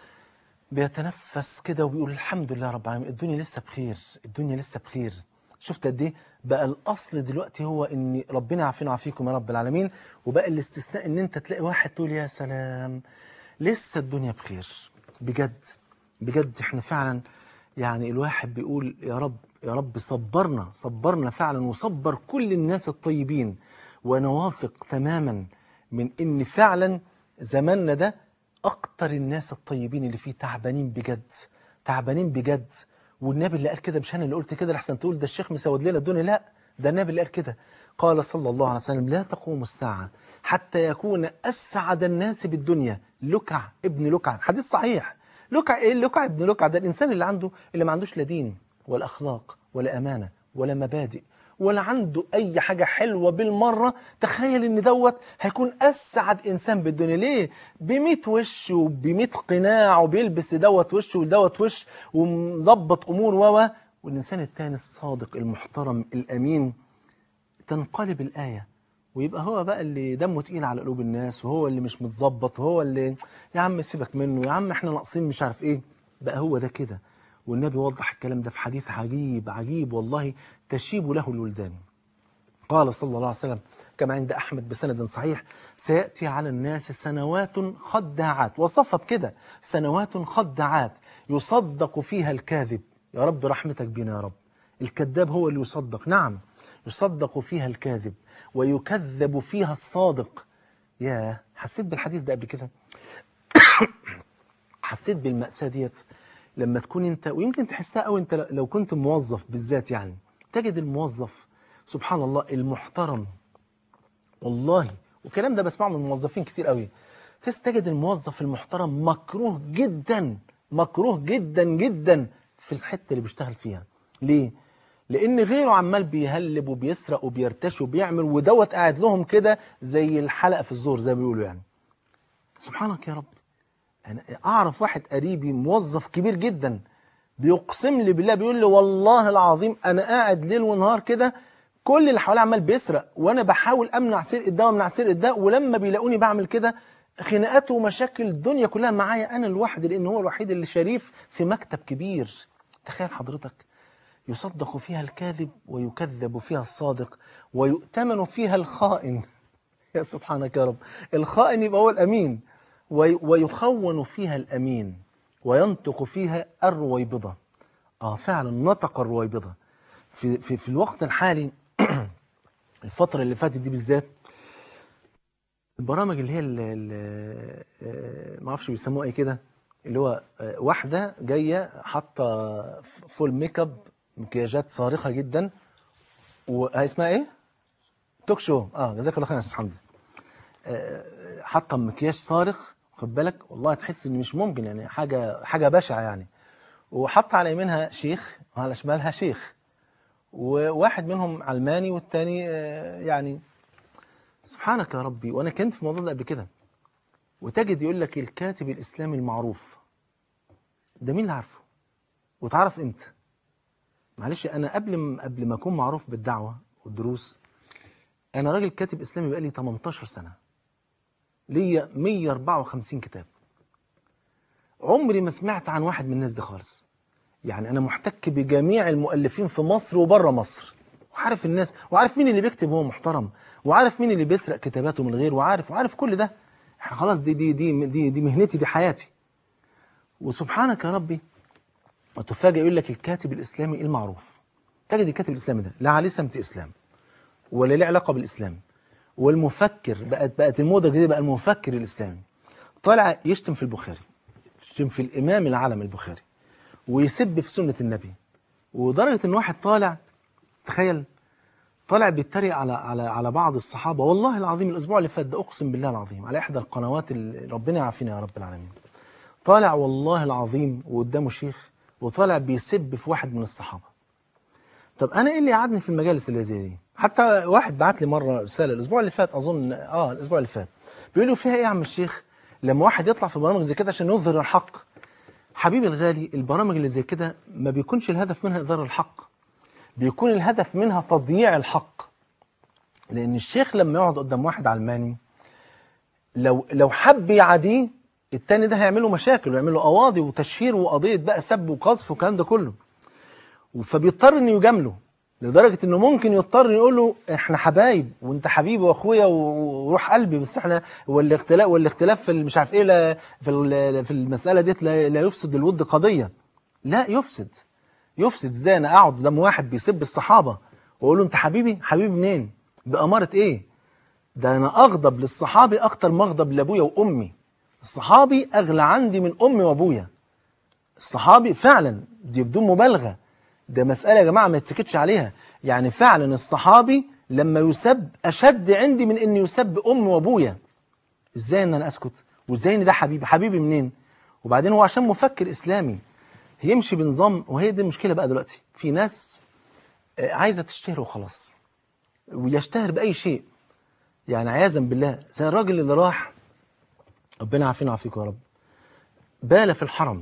بيتنفس كده وبيقول الحمد لله رب العالمين الدنيا لسه بخير الدنيا لسه بخير شفت قد ايه بقى الاصل دلوقتي هو ان ربنا يعافينا ويعافيكم يا رب العالمين وبقى الاستثناء ان انت تلاقي واحد تقول يا سلام لسه الدنيا بخير بجد بجد احنا فعلا يعني الواحد بيقول يا رب يا رب صبرنا صبرنا فعلا وصبر كل الناس الطيبين وانا واثق تماما من ان فعلا زماننا ده اكتر الناس الطيبين اللي فيه تعبانين بجد تعبانين بجد والنبي اللي قال كده مش انا اللي قلت كده لحسن تقول ده الشيخ مسود لنا الدنيا لا ده النبي اللي قال كده قال صلى الله عليه وسلم لا تقوم الساعة حتى يكون أسعد الناس بالدنيا لكع ابن لكع حديث صحيح لكع ايه لكع ابن لكع ده الإنسان اللي عنده اللي ما عندوش لا دين ولا أخلاق ولا أمانة ولا مبادئ ولا عنده أي حاجة حلوة بالمرة تخيل إن دوت هيكون أسعد إنسان بالدنيا ليه؟ بميت وش وبميت قناع وبيلبس دوت وش ودوت وش ومظبط أمور و والإنسان التاني الصادق المحترم الأمين تنقلب الآية ويبقى هو بقى اللي دمه تقيل على قلوب الناس وهو اللي مش متظبط وهو اللي يا عم سيبك منه يا عم احنا ناقصين مش عارف ايه بقى هو ده كده والنبي وضح الكلام ده في حديث عجيب عجيب والله تشيب له الولدان قال صلى الله عليه وسلم كما عند أحمد بسند صحيح سيأتي على الناس سنوات خداعات وصفها بكده سنوات خداعات يصدق فيها الكاذب يا رب رحمتك بنا يا رب الكذاب هو اللي يصدق نعم يصدق فيها الكاذب ويكذب فيها الصادق يا حسيت بالحديث ده قبل كده حسيت بالمأساة ديت لما تكون انت ويمكن تحسها قوي انت لو كنت موظف بالذات يعني تجد الموظف سبحان الله المحترم والله والكلام ده بسمعه من موظفين كتير قوي تجد الموظف المحترم مكروه جدا مكروه جدا جدا في الحته اللي بيشتغل فيها ليه لان غيره عمال بيهلب وبيسرق وبيرتش وبيعمل ودوت قاعد لهم كده زي الحلقه في الزور زي ما بيقولوا يعني سبحانك يا رب انا اعرف واحد قريبي موظف كبير جدا بيقسم لي بالله بيقول لي والله العظيم انا قاعد ليل ونهار كده كل اللي حواليه عمال بيسرق وانا بحاول امنع سرقه ده وامنع سرقه ده ولما بيلاقوني بعمل كده خناقات ومشاكل الدنيا كلها معايا انا لوحدي لان هو الوحيد اللي شريف في مكتب كبير تخيل حضرتك يصدق فيها الكاذب ويكذب فيها الصادق ويؤتمن فيها الخائن يا سبحانك يا رب الخائن يبقى هو الأمين وي- ويخون فيها الأمين وينطق فيها الرويبضة آه فعلا نطق الرويبضة في, في, في الوقت الحالي الفترة اللي فاتت دي بالذات البرامج اللي هي اللي ما اعرفش بيسموها ايه كده اللي هو آه، واحده جايه حاطه فول ميك اب مكياجات صارخه جدا وهي اسمها ايه؟ توك شو اه جزاك الله خير يا استاذ حمدي آه، حاطه مكياج صارخ خد بالك والله تحس ان مش ممكن يعني حاجه حاجه بشعه يعني وحط على يمينها شيخ وعلى شمالها شيخ وواحد منهم علماني والتاني آه، يعني سبحانك يا ربي وانا كنت في الموضوع ده قبل كده وتجد يقول لك الكاتب الاسلامي المعروف ده مين اللي عارفه وتعرف امتى معلش انا قبل ما قبل ما اكون معروف بالدعوه والدروس انا راجل كاتب اسلامي بقالي 18 سنه ليا 154 كتاب عمري ما سمعت عن واحد من الناس دي خالص يعني انا محتك بجميع المؤلفين في مصر وبره مصر وعارف الناس وعارف مين اللي بيكتب وهو محترم وعارف مين اللي بيسرق كتاباته من الغير وعارف وعارف كل ده احنا خلاص دي دي دي دي, دي مهنتي دي حياتي وسبحانك يا ربي وتفاجئ يقول لك الكاتب الاسلامي المعروف تجد الكاتب الاسلامي ده لا عليه سمت اسلام ولا له علاقه بالاسلام والمفكر بقت بقت الموضه الجديده بقى المفكر الاسلامي طالع يشتم في البخاري يشتم في الامام العالم البخاري ويسب في سنه النبي ودرجه ان واحد طالع تخيل طالع بيتريق على على على بعض الصحابه والله العظيم الاسبوع اللي فات ده اقسم بالله العظيم على احدى القنوات اللي ربنا يعافينا يا رب العالمين طالع والله العظيم وقدامه شيخ وطالع بيسب في واحد من الصحابه طب انا ايه اللي قعدني في المجالس اللي زي دي حتى واحد بعت لي مره رساله الاسبوع اللي فات اظن اه الاسبوع اللي فات بيقول له فيها ايه يا عم الشيخ لما واحد يطلع في برامج زي كده عشان يظهر الحق حبيبي الغالي البرامج اللي زي كده ما بيكونش الهدف منها اظهار الحق بيكون الهدف منها تضييع الحق لان الشيخ لما يقعد قدام واحد علماني لو لو حب يعاديه التاني ده هيعمل له مشاكل ويعمل له قواضي وتشهير وقضيه بقى سب وقذف والكلام ده كله فبيضطر انه يجامله لدرجه انه ممكن يضطر يقول له احنا حبايب وانت حبيبي واخويا وروح قلبي بس احنا والاختلاف والاختلاف في مش عارف ايه لا في ال- في المساله ديت لا, لا يفسد الود قضيه لا يفسد يفسد ازاي انا اقعد قدام واحد بيسب الصحابه واقول له انت حبيبي حبيبي منين باماره ايه ده انا اغضب للصحابي اكتر ما اغضب لابويا وامي الصحابي اغلى عندي من امي وابويا الصحابي فعلا دي بدون مبالغه ده مساله يا جماعه ما يتسكتش عليها يعني فعلا الصحابي لما يسب اشد عندي من ان يسب امي وابويا ازاي ان انا اسكت وازاي ان ده حبيبي حبيبي منين وبعدين هو عشان مفكر اسلامي يمشي بنظام وهي دي المشكله بقى دلوقتي في ناس آه، عايزه تشتهر وخلاص ويشتهر باي شيء يعني عياذا بالله زي الراجل اللي راح ربنا يعافينا ويعافيكم يا رب بال في الحرم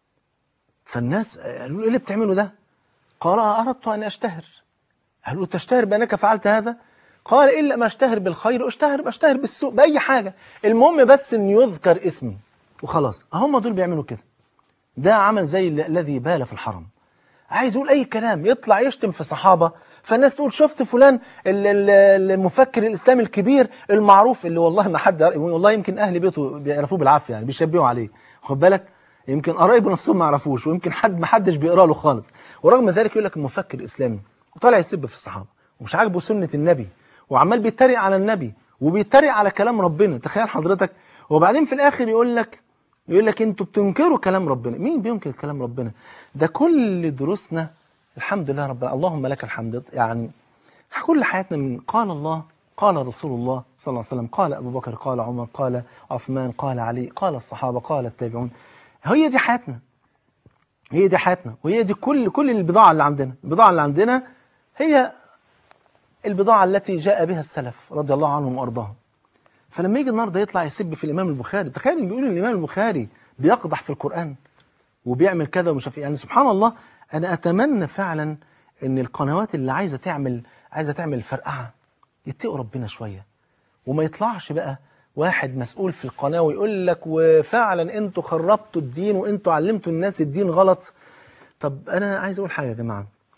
فالناس قالوا له ايه اللي بتعمله ده؟ قال اردت ان اشتهر قالوا له تشتهر بانك فعلت هذا؟ قال الا ما اشتهر بالخير اشتهر اشتهر بالسوء باي حاجه المهم بس ان يذكر اسمي وخلاص هم دول بيعملوا كده ده عمل زي ال- الذي بال في الحرم عايز يقول اي كلام يطلع يشتم في صحابه فالناس تقول شفت فلان ال- ال- المفكر الاسلامي الكبير المعروف اللي والله ما حد يعرف- والله يمكن اهل بيته بيعرفوه بالعافيه يعني بيشبهوا عليه خد بالك يمكن قرايبه نفسهم ما يعرفوش ويمكن حد ما حدش بيقرا له خالص ورغم ذلك يقول لك المفكر الاسلامي وطالع يسب في الصحابه ومش عاجبه سنه النبي وعمال بيتريق على النبي وبيتريق على كلام ربنا تخيل حضرتك وبعدين في الاخر يقول لك يقول لك انتوا بتنكروا كلام ربنا مين بينكر كلام ربنا ده كل دروسنا الحمد لله رب العالمين اللهم لك الحمد يعني كل حياتنا من قال الله قال رسول الله صلى الله عليه وسلم قال ابو بكر قال عمر قال عثمان قال علي قال الصحابه قال التابعون هي دي حياتنا هي دي حياتنا وهي دي كل كل البضاعه اللي عندنا البضاعه اللي عندنا هي البضاعه التي جاء بها السلف رضي الله عنهم وارضاهم فلما يجي النهارده يطلع يسب في الامام البخاري تخيل إن بيقول ان الامام البخاري بيقدح في القران وبيعمل كذا ومش عارف إيه. يعني سبحان الله انا اتمنى فعلا ان القنوات اللي عايزه تعمل عايزه تعمل فرقعه يتقوا ربنا شويه وما يطلعش بقى واحد مسؤول في القناه ويقول لك وفعلا انتوا خربتوا الدين وانتوا علمتوا الناس الدين غلط طب انا عايز اقول حاجه يا جماعه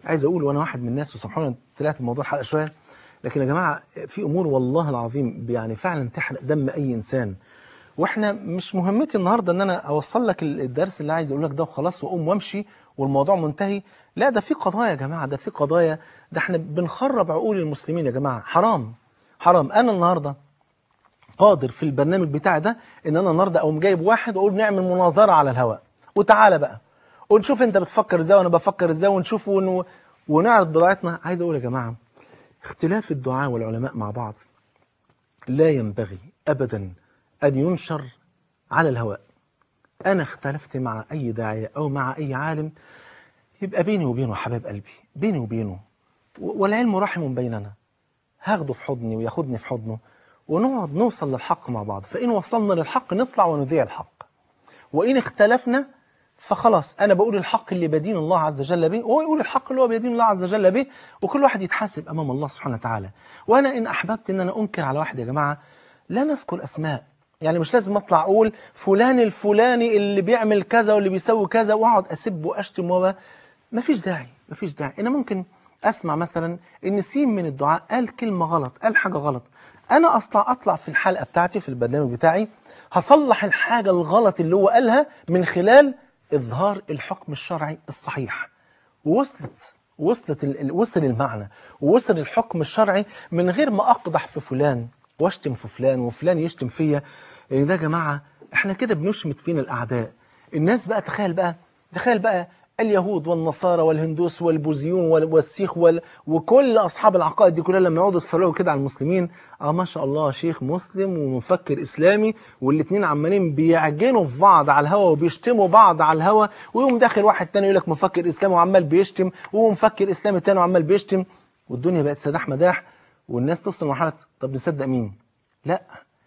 عايز اقول وانا واحد من الناس وسبحان الله طلعت الموضوع حلقه شويه لكن يا جماعه في امور والله العظيم يعني فعلا تحرق دم اي انسان واحنا مش مهمتي النهارده ان انا اوصل لك الدرس اللي عايز اقول لك ده وخلاص واقوم وامشي والموضوع منتهي لا ده في قضايا يا جماعه ده في قضايا ده احنا بنخرب عقول المسلمين يا جماعه حرام حرام انا النهارده قادر في البرنامج بتاعي ده ان انا النهارده اقوم جايب واحد واقول نعمل مناظره على الهواء وتعالى بقى ونشوف انت بتفكر ازاي وانا بفكر ازاي ونشوف ون... ونعرض بضاعتنا عايز اقول يا جماعه اختلاف الدعاء والعلماء مع بعض لا ينبغي ابدا ان ينشر على الهواء انا اختلفت مع اي داعيه او مع اي عالم يبقى بيني وبينه حباب قلبي بيني وبينه والعلم رحم بيننا هاخده في حضني وياخدني في حضنه ونقعد نوصل للحق مع بعض فإن وصلنا للحق نطلع ونذيع الحق وإن اختلفنا فخلاص أنا بقول الحق اللي بدين الله عز وجل به وهو يقول الحق اللي هو بيدين الله عز وجل به وكل واحد يتحاسب أمام الله سبحانه وتعالى وأنا إن أحببت إن أنا أنكر على واحد يا جماعة لا نذكر أسماء يعني مش لازم أطلع أقول فلان الفلاني اللي بيعمل كذا واللي بيسوي كذا وأقعد أسب وأشتم و مفيش داعي مفيش داعي أنا ممكن أسمع مثلا إن سين من الدعاء قال كلمة غلط قال حاجة غلط انا اطلع اطلع في الحلقه بتاعتي في البرنامج بتاعي هصلح الحاجه الغلط اللي هو قالها من خلال اظهار الحكم الشرعي الصحيح ووصلت وصلت ال... وصل المعنى ووصل الحكم الشرعي من غير ما اقدح في فلان واشتم في فلان وفلان يشتم فيا لان ده يا جماعه احنا كده بنشمت فينا الاعداء الناس بقى تخيل بقى تخيل بقى اليهود والنصارى والهندوس والبوذيون والسيخ وال... وكل اصحاب العقائد دي كلها لما يقعدوا يتفرجوا كده على المسلمين اه ما شاء الله شيخ مسلم ومفكر اسلامي والاثنين عمالين بيعجنوا في بعض على الهوا وبيشتموا بعض على الهوا ويقوم داخل واحد تاني يقول لك مفكر اسلامي وعمال بيشتم وهو مفكر اسلامي تاني وعمال بيشتم والدنيا بقت سداح مداح والناس توصل لمرحله طب نصدق مين؟ لا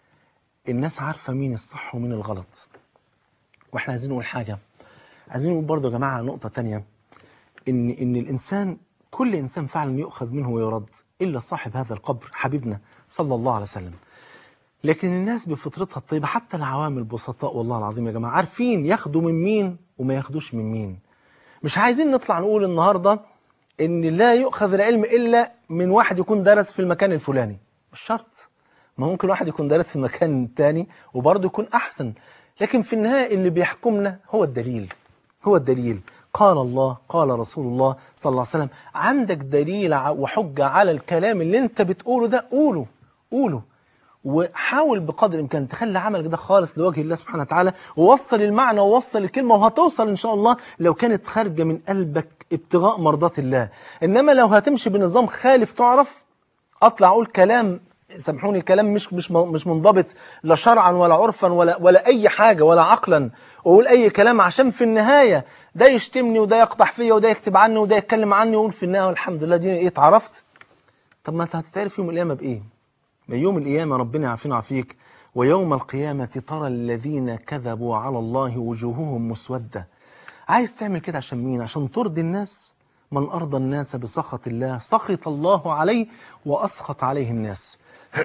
الناس عارفه مين الصح ومين الغلط واحنا عايزين نقول حاجه عايزين نقول برضه يا جماعة نقطة تانية إن إن الإنسان كل إنسان فعلا يؤخذ منه ويرد إلا صاحب هذا القبر حبيبنا صلى الله عليه وسلم لكن الناس بفطرتها الطيبة حتى العوام البسطاء والله العظيم يا جماعة عارفين ياخدوا من مين وما ياخدوش من مين مش عايزين نطلع نقول النهاردة إن لا يؤخذ العلم إلا من واحد يكون درس في المكان الفلاني مش شرط ما ممكن واحد يكون درس في مكان تاني وبرضه يكون أحسن لكن في النهاية اللي بيحكمنا هو الدليل هو الدليل قال الله قال رسول الله صلى الله عليه وسلم عندك دليل وحجة على الكلام اللي انت بتقوله ده قوله قوله وحاول بقدر الامكان تخلي عملك ده خالص لوجه الله سبحانه وتعالى ووصل المعنى ووصل الكلمه وهتوصل ان شاء الله لو كانت خارجه من قلبك ابتغاء مرضات الله انما لو هتمشي بنظام خالف تعرف اطلع اقول كلام سامحوني كلام مش مش مش منضبط لا شرعا ولا عرفا ولا ولا اي حاجه ولا عقلا واقول اي كلام عشان في النهايه ده يشتمني وده يقطع فيا وده يكتب عني وده يتكلم عني واقول في النهايه والحمد لله دي ايه اتعرفت طب ما انت هتتعرف يوم القيامه بايه؟ ما يوم القيامه ربنا يعافينا ويعافيك ويوم القيامه ترى الذين كذبوا على الله وجوههم مسوده عايز تعمل كده عشان مين؟ عشان ترضي الناس من ارضى الناس بسخط الله سخط الله عليه واسخط عليه الناس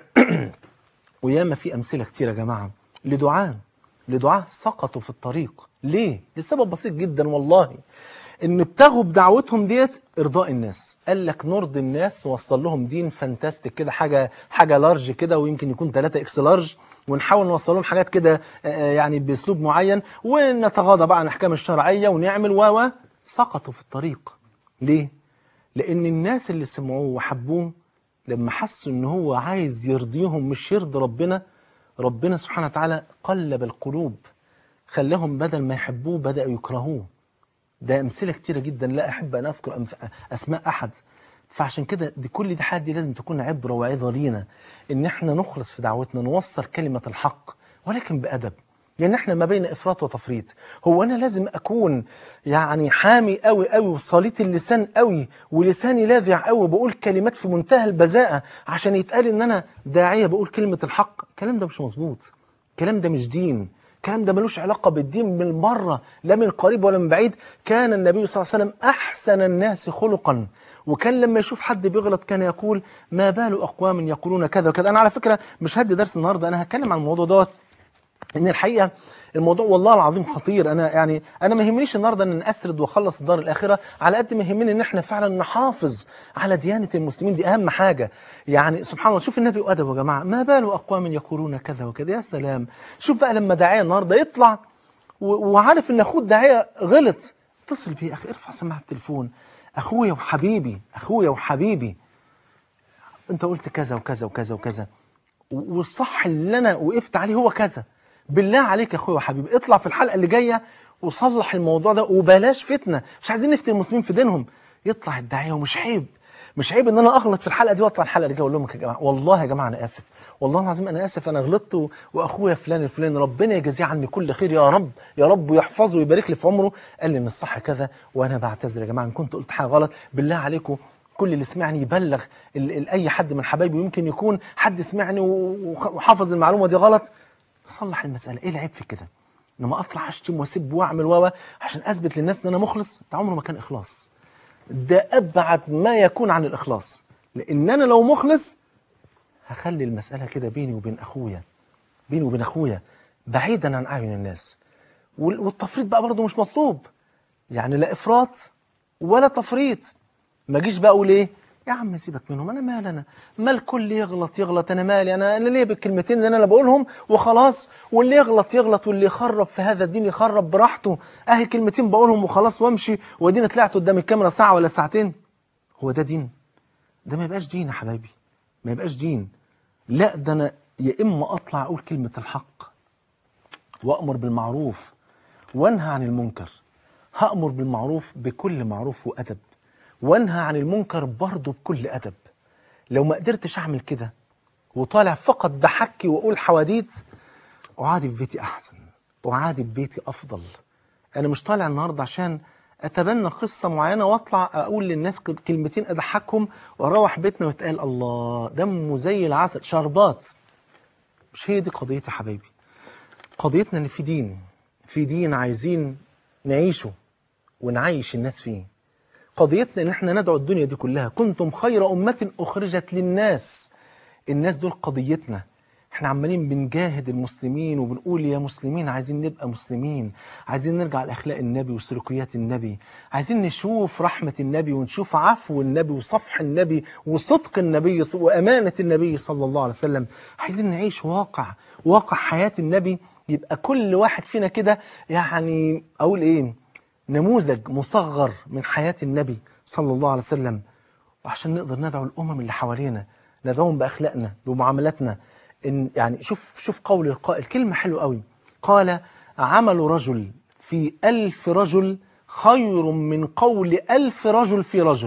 وياما في أمثلة كتير يا جماعة لدعاء لدعاء سقطوا في الطريق ليه؟ لسبب بسيط جدا والله ان ابتغوا بدعوتهم ديت ارضاء الناس قال لك نرضي الناس نوصل لهم دين فانتاستيك كده حاجه حاجه لارج كده ويمكن يكون 3 اكس لارج ونحاول نوصل لهم حاجات كده يعني باسلوب معين ونتغاضى بقى عن الاحكام الشرعيه ونعمل و سقطوا في الطريق ليه؟ لان الناس اللي سمعوه وحبوه لما حسوا ان هو عايز يرضيهم مش يرضي ربنا ربنا سبحانه وتعالى قلب القلوب خلاهم بدل ما يحبوه بدأوا يكرهوه ده أمثلة كتيرة جدا لا أحب أن أذكر أسماء أحد فعشان كده دي كل دي حاجات دي لازم تكون عبرة وعظة لينا إن إحنا نخلص في دعوتنا نوصل كلمة الحق ولكن بأدب لأن إحنا ما بين إفراط وتفريط هو أنا لازم أكون يعني حامي قوي قوي وصليت اللسان قوي ولساني لاذع قوي بقول كلمات في منتهى البذاءة عشان يتقال إن أنا داعية بقول كلمة الحق الكلام ده مش مظبوط الكلام ده مش دين الكلام ده ملوش علاقة بالدين من بره لا من قريب ولا من بعيد كان النبي صلى الله عليه وسلم أحسن الناس خلقا وكان لما يشوف حد بيغلط كان يقول ما بال أقوام يقولون كذا وكذا أنا على فكرة مش هدي درس النهاردة أنا هتكلم عن الموضوع دوت ان الحقيقه الموضوع والله العظيم خطير انا يعني انا ما يهمنيش النهارده ان اسرد واخلص الدار الاخره على قد ما يهمني ان احنا فعلا نحافظ على ديانه المسلمين دي اهم حاجه يعني سبحان الله شوف النبي وادبه يا جماعه ما بال اقوام يقولون كذا وكذا يا سلام شوف بقى لما داعيه النهارده يطلع و- وعارف ان اخوه الداعيه غلط اتصل بيه يا اخي ارفع سماعه التليفون اخويا وحبيبي اخويا وحبيبي انت قلت كذا وكذا وكذا وكذا و- والصح اللي انا وقفت عليه هو كذا بالله عليك يا اخويا وحبيبي اطلع في الحلقه اللي جايه وصلح الموضوع ده وبلاش فتنه مش عايزين نفتن المسلمين في دينهم يطلع الداعيه ومش عيب مش عيب ان انا اغلط في الحلقه دي واطلع الحلقه اللي جايه اقول لهم يا جماعه والله يا جماعه انا اسف والله العظيم انا اسف انا غلطت و- واخويا فلان الفلاني ربنا يجازيه عني كل خير يا رب يا رب ويحفظه ويبارك لي في عمره قال لي ان الصح كذا وانا بعتذر يا جماعه ان كنت قلت حاجه غلط بالله عليكم كل اللي سمعني يبلغ ال- ال- اي حد من حبايبي يمكن يكون حد سمعني و- وخ- وحافظ المعلومه دي غلط صلح المساله ايه العيب في كده انما اطلع اشتم واسب واعمل و عشان اثبت للناس ان انا مخلص ده عمره ما كان اخلاص ده ابعد ما يكون عن الاخلاص لان انا لو مخلص هخلي المساله كده بيني وبين اخويا بيني وبين اخويا بعيدا عن اعين الناس وال- والتفريط بقى برضه مش مطلوب يعني لا افراط ولا تفريط ما اجيش بقى اقول ايه يا عم سيبك منهم انا مال انا ما الكل يغلط يغلط انا مالي انا انا ليه بالكلمتين اللي انا اللي بقولهم وخلاص واللي يغلط يغلط واللي يخرب في هذا الدين يخرب براحته اهي كلمتين بقولهم وخلاص وامشي وادينا طلعت قدام الكاميرا ساعه ولا ساعتين هو ده دين ده ما يبقاش دين يا حبايبي ما يبقاش دين لا ده انا يا اما اطلع اقول كلمه الحق وامر بالمعروف وانهى عن المنكر هامر بالمعروف بكل معروف وادب وانهى عن المنكر برضه بكل ادب لو ما قدرتش اعمل كده وطالع فقط بحكي واقول حواديت اعادي في بيتي احسن اعادي في بيتي افضل انا مش طالع النهارده عشان اتبنى قصه معينه واطلع اقول للناس ك- كلمتين اضحكهم واروح بيتنا ويتقال الله دمه زي العسل شربات مش هي دي قضيتي يا حبايبي قضيتنا ان في دين في دين عايزين نعيشه ونعيش الناس فيه قضيتنا ان احنا ندعو الدنيا دي كلها كنتم خير امه اخرجت للناس الناس دول قضيتنا احنا عمالين بنجاهد المسلمين وبنقول يا مسلمين عايزين نبقى مسلمين عايزين نرجع لاخلاق النبي وسلوكيات النبي عايزين نشوف رحمه النبي ونشوف عفو النبي وصفح النبي وصدق النبي ص- وامانه النبي صلى الله عليه وسلم عايزين نعيش واقع واقع حياه النبي يبقى كل واحد فينا كده يعني اقول ايه نموذج مصغر من حياة النبي صلى الله عليه وسلم وعشان نقدر ندعو الأمم اللي حوالينا ندعوهم بأخلاقنا بمعاملاتنا إن يعني شوف شوف قول القائل كلمة حلوة قوي قال عمل رجل في ألف رجل خير من قول ألف رجل في رجل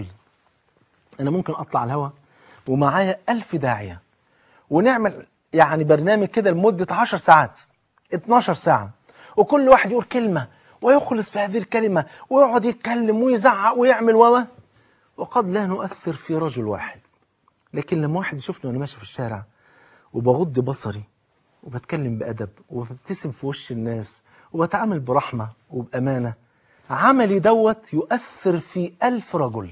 أنا ممكن أطلع على الهوا ومعايا ألف داعية ونعمل يعني برنامج كده لمدة 10 ساعات 12 ساعة وكل واحد يقول كلمة ويخلص في هذه الكلمة ويقعد يتكلم ويزعق ويعمل و وقد لا نؤثر في رجل واحد لكن لما واحد يشوفني وانا ماشي في الشارع وبغض بصري وبتكلم بأدب وببتسم في وش الناس وبتعامل برحمة وبأمانة عملي دوت يؤثر في ألف رجل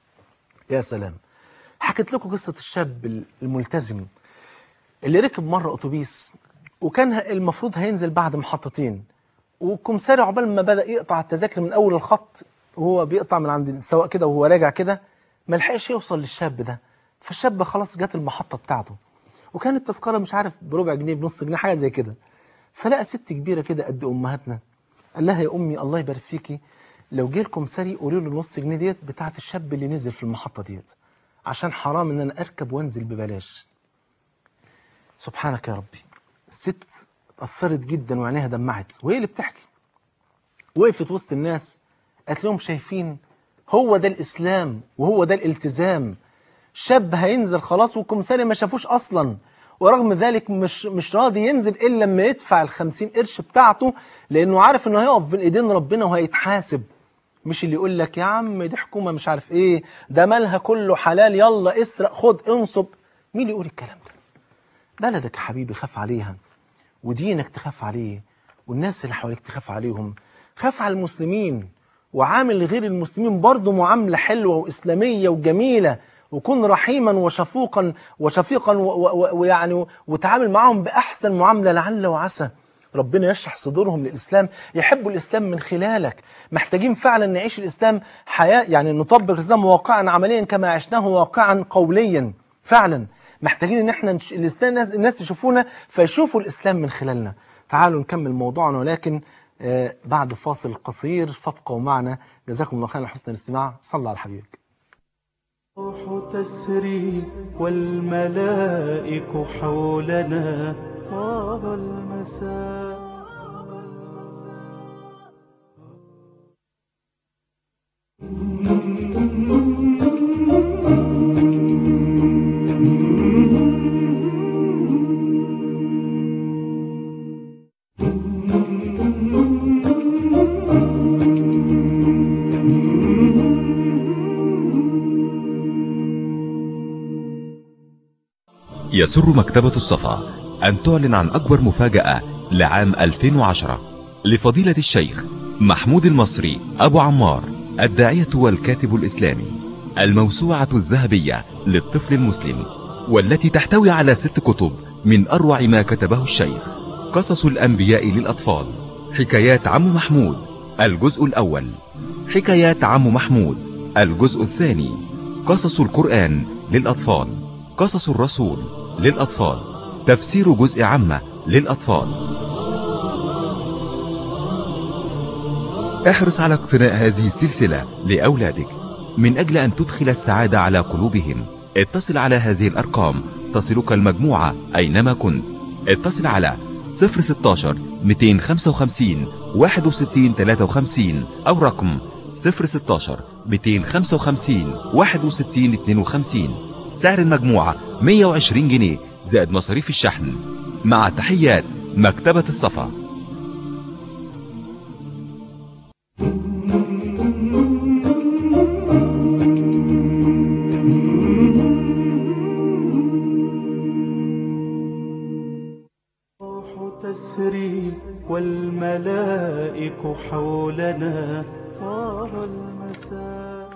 يا سلام حكيت لكم قصة الشاب الملتزم اللي ركب مرة أتوبيس وكان ه- المفروض هينزل بعد محطتين والكمساري عقبال ما بدأ يقطع التذاكر من أول الخط وهو بيقطع من عند السواق كده وهو راجع كده ما لحقش يوصل للشاب ده فالشاب خلاص جت المحطة بتاعته وكانت التذكرة مش عارف بربع جنيه بنص جنيه حاجة زي كده فلقى ست كبيرة كده قد أمهاتنا قال لها يا أمي الله يبارك فيكي لو جه الكمساري قولي له النص جنيه ديت بتاعت الشاب اللي نزل في المحطة ديت عشان حرام إن أنا أركب وأنزل ببلاش سبحانك يا ربي الست اتأثرت جدا وعينيها دمعت وهي اللي بتحكي وقفت وسط الناس قالت لهم شايفين هو ده الإسلام وهو ده الالتزام شاب هينزل خلاص والكمساري ما شافوش أصلا ورغم ذلك مش مش راضي ينزل إلا لما يدفع الخمسين قرش بتاعته لأنه عارف إنه هيقف بين إيدين ربنا وهيتحاسب مش اللي يقول لك يا عم دي حكومة مش عارف إيه ده مالها كله حلال يلا اسرق خد انصب مين اللي يقول الكلام ده بلدك يا حبيبي خاف عليها ودينك تخاف عليه والناس اللي حواليك تخاف عليهم خاف على المسلمين وعامل غير المسلمين برضه معاملة حلوة وإسلامية وجميلة وكن رحيما وشفوقا وشفيقا و- و- و- ويعني وتعامل معهم بأحسن معاملة لعل وعسى ربنا يشرح صدورهم للإسلام يحبوا الإسلام من خلالك محتاجين فعلا نعيش الإسلام حياة يعني نطبق الإسلام واقعا عمليا كما عشناه واقعا قوليا فعلا محتاجين ان احنا نش... الإسلام الناس, الناس يشوفونا فيشوفوا الإسلام من خلالنا تعالوا نكمل موضوعنا ولكن آه بعد فاصل قصير فابقوا معنا جزاكم الله خيرا حسن الاستماع صلى على حبيبك الروح تسري والملائك حولنا طاب المساء يسر مكتبة الصفا أن تعلن عن أكبر مفاجأة لعام 2010 لفضيلة الشيخ محمود المصري أبو عمار الداعية والكاتب الإسلامي الموسوعة الذهبية للطفل المسلم والتي تحتوي على ست كتب من أروع ما كتبه الشيخ قصص الأنبياء للأطفال حكايات عم محمود الجزء الأول حكايات عم محمود الجزء الثاني قصص القرآن للأطفال قصص الرسول للأطفال تفسير جزء عامة للأطفال احرص على اقتناء هذه السلسلة لأولادك من أجل أن تدخل السعادة على قلوبهم اتصل على هذه الأرقام تصلك المجموعة أينما كنت اتصل على 016 255 61 53 أو رقم 016 255 61 52 سعر المجموعة 120 جنيه زائد مصاريف الشحن مع تحيات مكتبة الصفا الروح تسري والملائك حولنا طاب المساء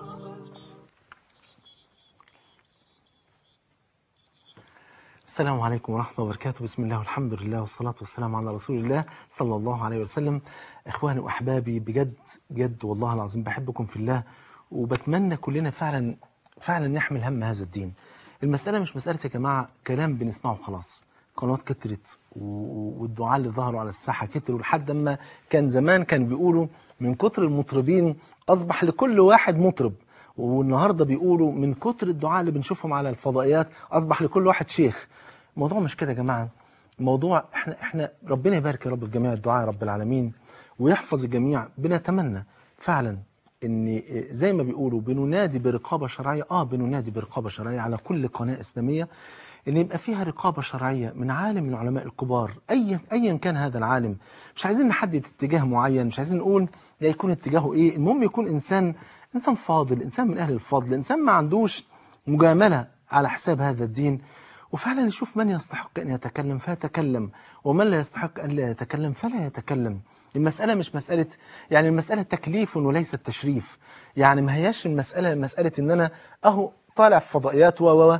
السلام عليكم ورحمة الله وبركاته بسم الله والحمد لله والصلاة والسلام على رسول الله صلى الله عليه وسلم إخواني وأحبابي بجد بجد والله العظيم بحبكم في الله وبتمنى كلنا فعلا فعلا نحمل هم هذا الدين المسألة مش مسألة يا جماعة كلام بنسمعه خلاص قنوات كترت و- والدعاء اللي ظهروا على الساحة كتروا لحد ما كان زمان كان بيقولوا من كتر المطربين أصبح لكل واحد مطرب والنهارده بيقولوا من كتر الدعاء اللي بنشوفهم على الفضائيات اصبح لكل واحد شيخ الموضوع مش كده يا جماعه الموضوع احنا احنا ربنا يبارك يا رب في جميع الدعاء يا رب العالمين ويحفظ الجميع بنتمنى فعلا ان زي ما بيقولوا بننادي برقابه شرعيه اه بننادي برقابه شرعيه على كل قناه اسلاميه ان يبقى فيها رقابه شرعيه من عالم من العلماء الكبار ايا ايا كان هذا العالم مش عايزين نحدد اتجاه معين مش عايزين نقول ده يكون اتجاهه ايه المهم يكون انسان انسان فاضل انسان من اهل الفضل انسان ما عندوش مجامله على حساب هذا الدين وفعلا يشوف من يستحق ان يتكلم فيتكلم ومن لا يستحق ان لا يتكلم فلا يتكلم المسألة مش مسألة يعني المسألة تكليف وليست تشريف يعني ما هياش المسألة مسألة ان انا اهو طالع في فضائيات و و و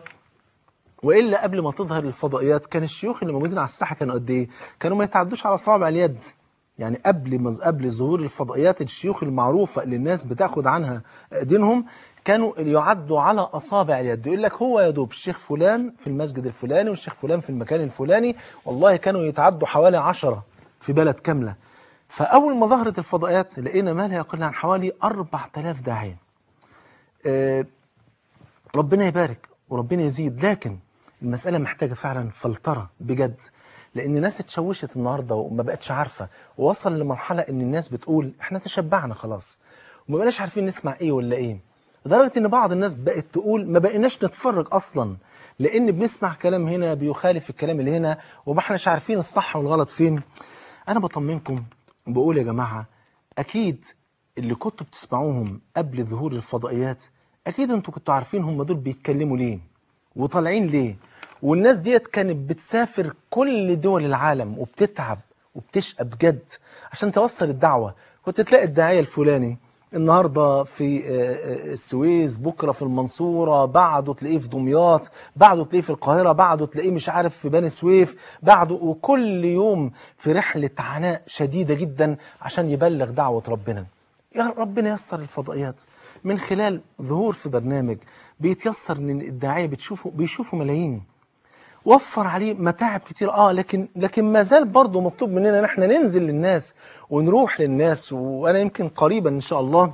والا قبل ما تظهر الفضائيات كان الشيوخ اللي موجودين على الساحه كانوا قد ايه؟ كانوا ما يتعدوش على صوابع اليد يعني قبل ما قبل ظهور الفضائيات الشيوخ المعروفه اللي الناس بتاخد عنها دينهم كانوا يعدوا على اصابع اليد يقول لك هو يا دوب الشيخ فلان في المسجد الفلاني والشيخ فلان في المكان الفلاني والله كانوا يتعدوا حوالي عشرة في بلد كامله فاول ما ظهرت الفضائيات لقينا ما لا يقل عن حوالي 4000 داعيه آه، ربنا يبارك وربنا يزيد لكن المسألة محتاجة فعلا فلترة بجد لأن الناس اتشوشت النهاردة وما بقتش عارفة ووصل لمرحلة إن الناس بتقول إحنا تشبعنا خلاص وما بقناش عارفين نسمع إيه ولا إيه لدرجة إن بعض الناس بقت تقول ما بقيناش نتفرج أصلا لأن بنسمع كلام هنا بيخالف الكلام اللي هنا وما احناش عارفين الصح والغلط فين أنا بطمنكم بقول يا جماعة أكيد اللي كنتوا بتسمعوهم قبل ظهور الفضائيات أكيد أنتوا كنتوا عارفين هم دول بيتكلموا ليه وطالعين ليه والناس ديت كانت بتسافر كل دول العالم وبتتعب وبتشقى بجد عشان توصل الدعوة كنت تلاقي الداعية الفلاني النهارده في آه، آه، السويس بكره في المنصوره بعده تلاقيه في دمياط بعده تلاقيه في القاهره بعده تلاقيه مش عارف في بني سويف بعده وكل يوم في رحله عناء شديده جدا عشان يبلغ دعوه ربنا يا ربنا يسر الفضائيات من خلال ظهور في برنامج بيتيسر ان الداعيه بتشوفه بيشوفوا ملايين وفر عليه متاعب كتير اه لكن لكن ما زال برضه مطلوب مننا ان احنا ننزل للناس ونروح للناس وانا يمكن قريبا ان شاء الله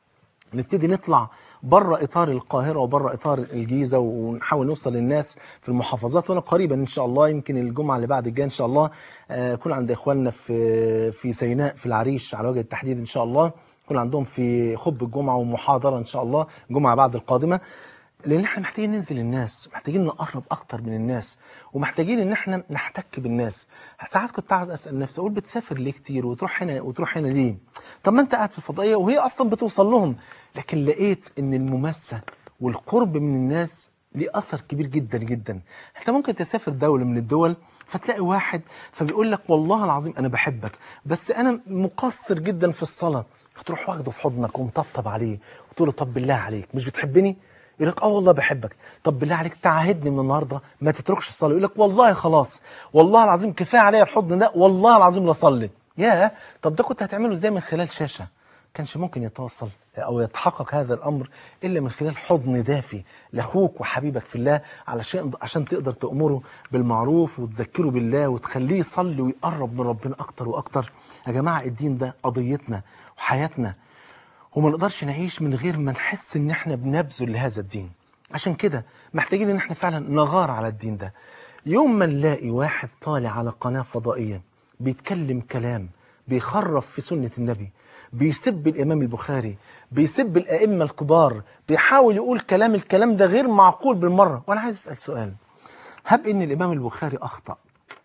نبتدي نطلع بره اطار القاهره وبره اطار الجيزه ونحاول نوصل للناس في المحافظات وانا قريبا ان شاء الله يمكن الجمعه اللي بعد الجايه ان شاء الله آه، اكون عند اخواننا في في سيناء في العريش على وجه التحديد ان شاء الله يكون عندهم في خب الجمعه ومحاضره ان شاء الله الجمعه بعد القادمه لان احنا محتاجين ننزل الناس محتاجين نقرب اكتر من الناس ومحتاجين ان احنا نحتك بالناس ساعات كنت قاعد اسال نفسي اقول بتسافر ليه كتير وتروح هنا وتروح هنا ليه طب ما انت قاعد في الفضائيه وهي اصلا بتوصل لهم لكن لقيت ان المماسه والقرب من الناس ليه اثر كبير جدا جدا انت ممكن تسافر دوله من الدول فتلاقي واحد فبيقول لك والله العظيم انا بحبك بس انا مقصر جدا في الصلاه فتروح واخده في حضنك ومطبطب عليه وتقول له طب بالله عليك مش بتحبني يقول لك اه والله بحبك طب بالله عليك تعاهدني من النهارده ما تتركش الصلاه يقول لك والله خلاص والله العظيم كفايه عليا الحضن ده والله العظيم لا اصلي يا طب ده كنت هتعمله ازاي من خلال شاشه كانش ممكن يتوصل او يتحقق هذا الامر الا من خلال حضن دافي لاخوك وحبيبك في الله علشان عشان تقدر تامره بالمعروف وتذكره بالله وتخليه يصلي ويقرب من ربنا اكتر واكتر يا جماعه الدين ده قضيتنا وحياتنا وما نقدرش نعيش من غير ما نحس ان احنا بنبذل لهذا الدين عشان كده محتاجين ان احنا فعلا نغار على الدين ده يوم ما نلاقي واحد طالع على قناة فضائية بيتكلم كلام بيخرف في سنة النبي بيسب الإمام البخاري بيسب الأئمة الكبار بيحاول يقول كلام الكلام ده غير معقول بالمرة وأنا عايز أسأل سؤال هب إن الإمام البخاري أخطأ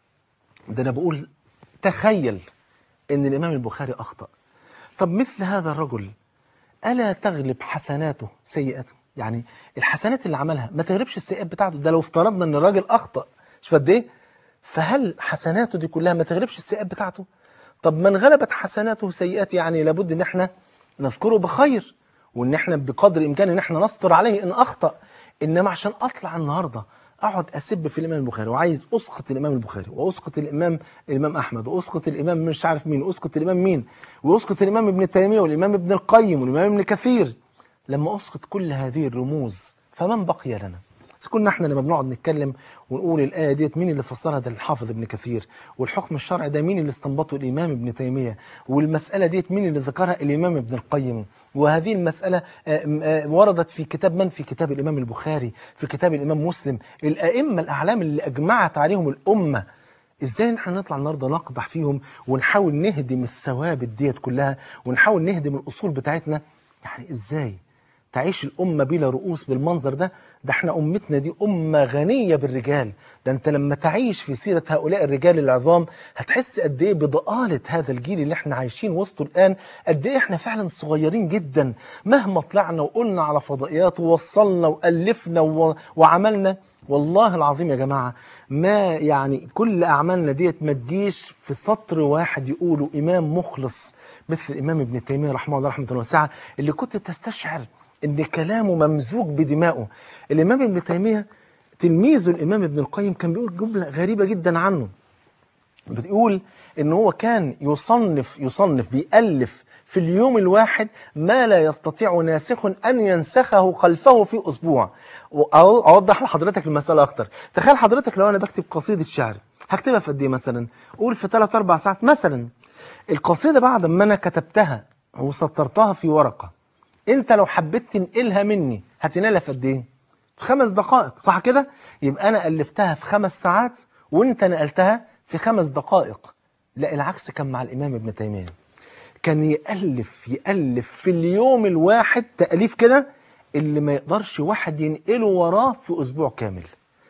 ده أنا بقول تخيل إن الإمام البخاري أخطأ طب مثل هذا الرجل ألا تغلب حسناته سيئاته يعني الحسنات اللي عملها ما تغلبش السيئات بتاعته ده لو افترضنا ان الراجل اخطا شوف قد ايه فهل حسناته دي كلها ما تغلبش السيئات بتاعته طب من غلبت حسناته سيئات يعني لابد ان احنا نذكره بخير وان احنا بقدر الامكان ان احنا نستر عليه ان اخطا انما عشان اطلع النهارده اقعد اسب في الامام البخاري وعايز اسقط الامام البخاري واسقط الامام الامام احمد واسقط الامام مش عارف مين واسقط الامام مين واسقط الامام ابن تيميه والامام ابن القيم والامام ابن كثير لما اسقط كل هذه الرموز فمن بقي لنا بس كنا احنا لما بنقعد نتكلم ونقول الايه ديت مين اللي فسرها ده الحافظ ابن كثير والحكم الشرعي ده مين اللي استنبطه الامام ابن تيميه والمساله ديت مين اللي ذكرها الامام ابن القيم وهذه المساله آه، آه، وردت في كتاب من في كتاب الامام البخاري في كتاب الامام مسلم الائمه الاعلام اللي اجمعت عليهم الامه ازاي احنا نطلع النهارده نقدح فيهم ونحاول نهدم الثوابت ديت كلها ونحاول نهدم الاصول بتاعتنا يعني ازاي تعيش الأمة بلا رؤوس بالمنظر ده ده احنا أمتنا دي أمة غنية بالرجال ده انت لما تعيش في سيرة هؤلاء الرجال العظام هتحس قد ايه بضآلة هذا الجيل اللي احنا عايشين وسطه الآن قد ايه احنا فعلا صغيرين جدا مهما طلعنا وقلنا على فضائيات ووصلنا وألفنا و... وعملنا والله العظيم يا جماعة ما يعني كل أعمالنا ديت ما تجيش في سطر واحد يقولوا إمام مخلص مثل الإمام ابن تيمية رحمه الله رحمة واسعة اللي كنت تستشعر ان كلامه ممزوج بدمائه الامام ابن تيميه تلميذه الامام ابن القيم كان بيقول جمله غريبه جدا عنه بتقول ان هو كان يصنف يصنف بيألف في اليوم الواحد ما لا يستطيع ناسخ ان ينسخه خلفه في اسبوع وأو- اوضح لحضرتك المساله اكتر تخيل حضرتك لو انا بكتب قصيده شعر هكتبها في قد ايه مثلا قول في 3 4 ساعات مثلا القصيده بعد ما انا كتبتها وسطرتها في ورقه انت لو حبيت تنقلها مني هتنقلها في قد ايه؟ في خمس دقائق صح كده؟ يبقى انا الفتها في خمس ساعات وانت نقلتها في خمس دقائق لا العكس كان مع الامام ابن تيميه كان يالف يالف في اليوم الواحد تاليف كده اللي ما يقدرش واحد ينقله وراه في اسبوع كامل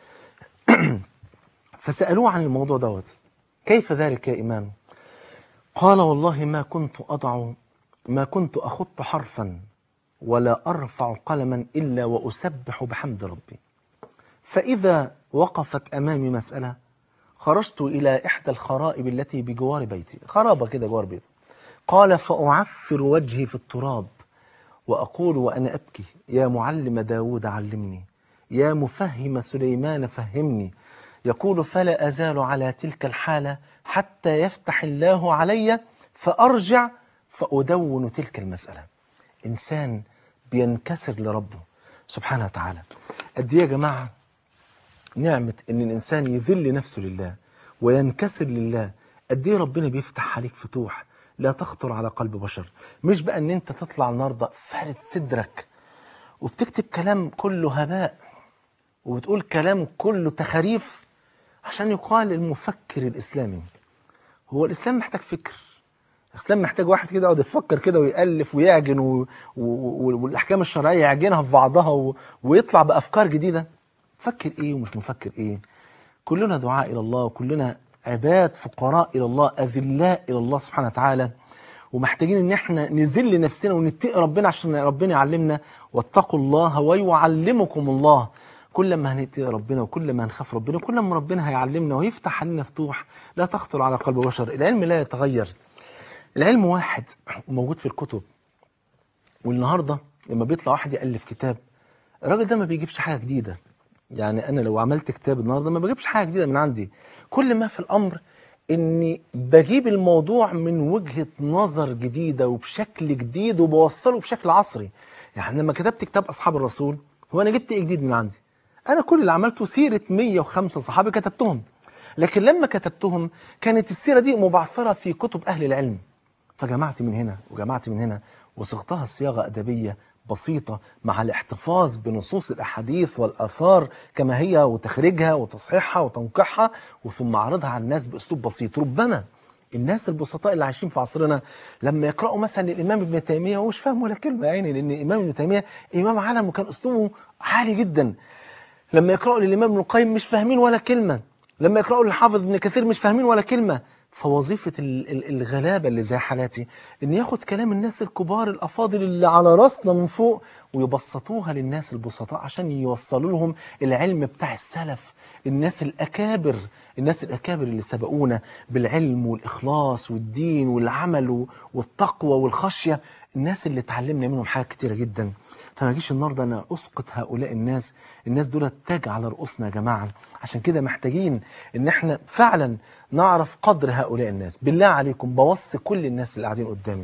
فسالوه عن الموضوع دوت كيف ذلك يا امام قال والله ما كنت اضع ما كنت اخط حرفا ولا أرفع قلما إلا وأسبح بحمد ربي فإذا وقفت أمامي مسألة خرجت إلى إحدى الخرائب التي بجوار بيتي خرابة كده جوار بيته قال فأعفر وجهي في التراب وأقول وأنا أبكي يا معلم داود علمني يا مفهم سليمان فهمني يقول فلا أزال على تلك الحالة حتى يفتح الله علي فأرجع فأدون تلك المسألة إنسان بينكسر لربه سبحانه وتعالى قد إيه يا جماعة نعمة إن الإنسان يذل نفسه لله وينكسر لله قد إيه ربنا بيفتح عليك فتوح لا تخطر على قلب بشر مش بقى إن أنت تطلع النهاردة فارد صدرك وبتكتب كلام كله هباء وبتقول كلام كله تخاريف عشان يقال المفكر الإسلامي هو الإسلام محتاج فكر الإسلام محتاج واحد كده يقعد يفكر كده ويألف ويعجن و... و... و... والأحكام الشرعية يعجنها في بعضها و... ويطلع بأفكار جديدة فكر إيه ومش مفكر إيه كلنا دعاء إلى الله وكلنا عباد فقراء إلى الله أذلاء إلى الله سبحانه وتعالى ومحتاجين ان احنا نذل نفسنا ونتقي ربنا عشان ربنا يعلمنا واتقوا الله ويعلمكم الله كل ما هنتقي ربنا وكل ما هنخاف ربنا كل ما ربنا هيعلمنا ويفتح علينا فتوح لا تخطر على قلب بشر العلم لا يتغير العلم واحد وموجود في الكتب والنهارده لما بيطلع واحد يالف كتاب الراجل ده ما بيجيبش حاجه جديده يعني انا لو عملت كتاب النهارده ما بجيبش حاجه جديده من عندي كل ما في الامر اني بجيب الموضوع من وجهه نظر جديده وبشكل جديد وبوصله بشكل عصري يعني لما كتبت كتاب اصحاب الرسول هو انا جبت ايه جديد من عندي انا كل اللي عملته سيره 105 صحابي كتبتهم لكن لما كتبتهم كانت السيره دي مبعثره في كتب اهل العلم فجمعت من هنا وجمعت من هنا وصغتها صياغه ادبيه بسيطة مع الاحتفاظ بنصوص الأحاديث والآثار كما هي وتخريجها وتصحيحها وتنقيحها وثم عرضها على الناس بأسلوب بسيط ربما الناس البسطاء اللي عايشين في عصرنا لما يقرأوا مثلا الإمام ابن تيمية هو مش فاهم ولا كلمة يعني لأن الإمام ابن تيمية إمام عالم وكان أسلوبه عالي جدا لما يقرأوا للإمام ابن القيم مش فاهمين ولا كلمة لما يقرأوا للحافظ ابن كثير مش فاهمين ولا كلمة فوظيفة ال- ال- الغلابة اللي زي حالاتي إن ياخد كلام الناس الكبار الأفاضل اللي على راسنا من فوق ويبسطوها للناس البسطاء عشان يوصلوا لهم العلم بتاع السلف الناس الأكابر الناس الأكابر اللي سبقونا بالعلم والإخلاص والدين والعمل و- والتقوى والخشية الناس اللي اتعلمنا منهم حاجات كتيرة جدا فما اجيش النهارده انا اسقط هؤلاء الناس الناس دول تاج على رؤوسنا يا جماعه عشان كده محتاجين ان احنا فعلا نعرف قدر هؤلاء الناس بالله عليكم بوصي كل الناس اللي قاعدين قدامي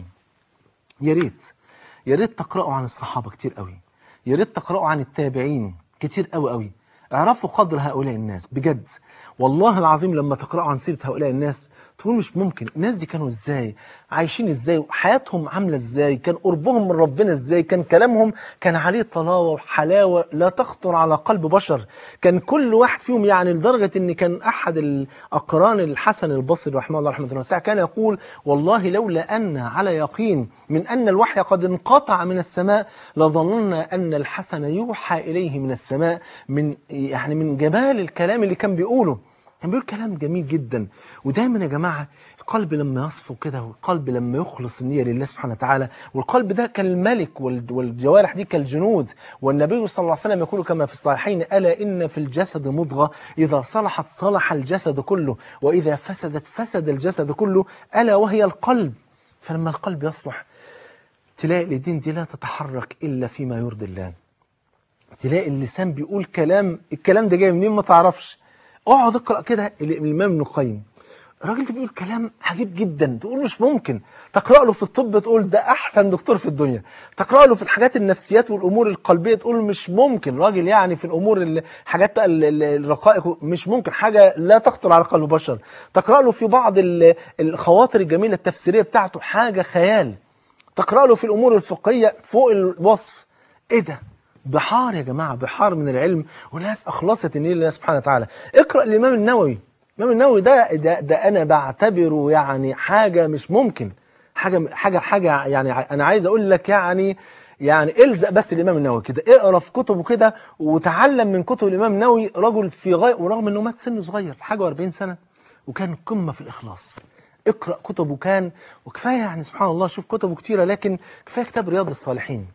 يا ريت يا ريت تقرأوا عن الصحابة كتير قوي يا ريت تقرأوا عن التابعين كتير قوي قوي اعرفوا قدر هؤلاء الناس بجد والله العظيم لما تقرأوا عن سيرة هؤلاء الناس تقول مش ممكن الناس دي كانوا ازاي عايشين ازاي حياتهم عاملة ازاي كان قربهم من ربنا ازاي كان كلامهم كان عليه طلاوة وحلاوة لا تخطر على قلب بشر كان كل واحد فيهم يعني لدرجة ان كان احد الاقران الحسن البصري رحمه الله رحمه الله واسعة كان يقول والله لولا ان على يقين من ان الوحي قد انقطع من السماء لظننا ان الحسن يوحى اليه من السماء من يعني من جمال الكلام اللي كان بيقوله كان بيقول كلام جميل جدا ودايما يا جماعه القلب لما يصفو كده والقلب لما يخلص النية لله سبحانه وتعالى والقلب ده كالملك وال- والجوارح دي كالجنود والنبي صلى الله عليه وسلم يقول كما في الصحيحين ألا إن في الجسد مضغة إذا صلحت صلح الجسد كله وإذا فسدت فسد الجسد كله ألا وهي القلب فلما القلب يصلح تلاقي اليدين دي لا تتحرك إلا فيما يرضي الله تلاقي اللسان بيقول كلام الكلام ده جاي منين ما تعرفش اقعد اقرا كده الامام ابن القيم الراجل ده بيقول كلام عجيب جدا تقول مش ممكن تقرا له في الطب تقول ده احسن دكتور في الدنيا تقرا له في الحاجات النفسيات والامور القلبيه تقول مش ممكن راجل يعني في الامور ال- حاجات بقى ال- ال- الرقائق مش ممكن حاجه لا تخطر على قلب بشر تقرا له في بعض ال- الخواطر الجميله التفسيريه بتاعته حاجه خيال تقرا له في الامور الفقهيه فوق الوصف ايه ده بحار يا جماعه بحار من العلم وناس اخلصت النيل لله سبحانه وتعالى اقرا الامام النووي الامام النووي ده ده, ده انا بعتبره يعني حاجه مش ممكن حاجه حاجه حاجه يعني ع- انا عايز اقول لك يعني يعني الزق بس الامام النووي كده اقرا في كتبه كده وتعلم من كتب الامام النووي رجل في غايه ورغم انه مات سنه صغير حاجه و40 سنه وكان قمه في الاخلاص اقرا كتبه كان وكفايه يعني سبحان الله شوف كتبه كتيره لكن كفايه كتاب رياض الصالحين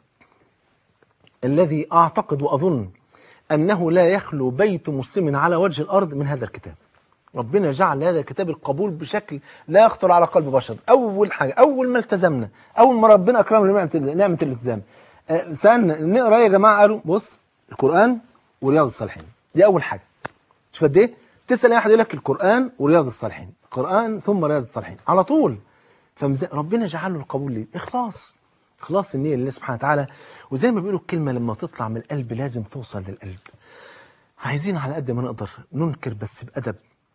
الذي أعتقد وأظن أنه لا يخلو بيت مسلم على وجه الأرض من هذا الكتاب ربنا جعل هذا الكتاب القبول بشكل لا يخطر على قلب بشر أول حاجة أول ما التزمنا أول ما ربنا أكرمنا بنعمة نعمة الالتزام آه، سألنا نقرا إيه يا جماعه قالوا بص القران ورياض الصالحين دي اول حاجه شوف قد ايه تسال اي واحد يقول لك القران ورياض الصالحين القران ثم رياض الصالحين على طول فمز... ربنا جعل له القبول ليه اخلاص اخلاص النيه لله سبحانه وتعالى وزي ما بيقولوا الكلمه لما تطلع من القلب لازم توصل للقلب عايزين على قد ما نقدر ننكر بس بادب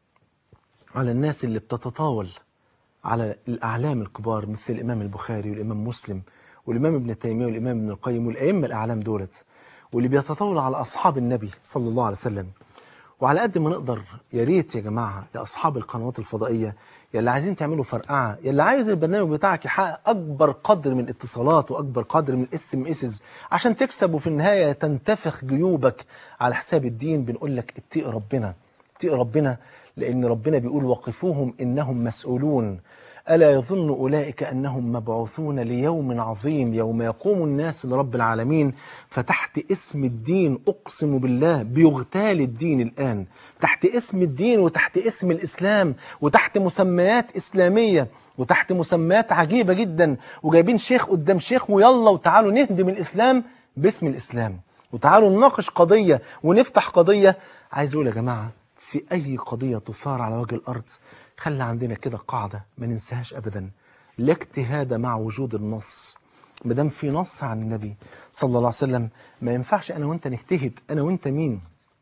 على الناس اللي بتتطاول على الأعلام الكبار مثل الإمام البخاري والإمام مسلم والإمام ابن تيمية والإمام ابن القيم والأئمة الأعلام دولت واللي بيتطاولوا على أصحاب النبي صلى الله عليه وسلم وعلى قد ما نقدر يا ريت يا جماعة يا أصحاب القنوات الفضائية يا اللي عايزين تعملوا فرقعة يا اللي عايز البرنامج بتاعك يحقق أكبر قدر من الاتصالات وأكبر قدر من الاس ام اسز عشان تكسب وفي النهاية تنتفخ جيوبك على حساب الدين بنقول لك اتقي ربنا اتقي ربنا لأن ربنا بيقول وقفوهم إنهم مسؤولون ألا يظن أولئك أنهم مبعوثون ليوم عظيم يوم يقوم الناس لرب العالمين فتحت اسم الدين أقسم بالله بيغتال الدين الآن تحت اسم الدين وتحت اسم الإسلام وتحت مسميات إسلامية وتحت مسميات عجيبة جدا وجايبين شيخ قدام شيخ ويلا وتعالوا نهدم الإسلام باسم الإسلام وتعالوا نناقش قضية ونفتح قضية عايز أقول يا جماعة في أي قضية تثار على وجه الأرض خلي عندنا كده قاعدة ما ننساهاش أبدا لا اجتهاد مع وجود النص ما دام في نص عن النبي صلى الله عليه وسلم ما ينفعش أنا وأنت نجتهد أنا وأنت مين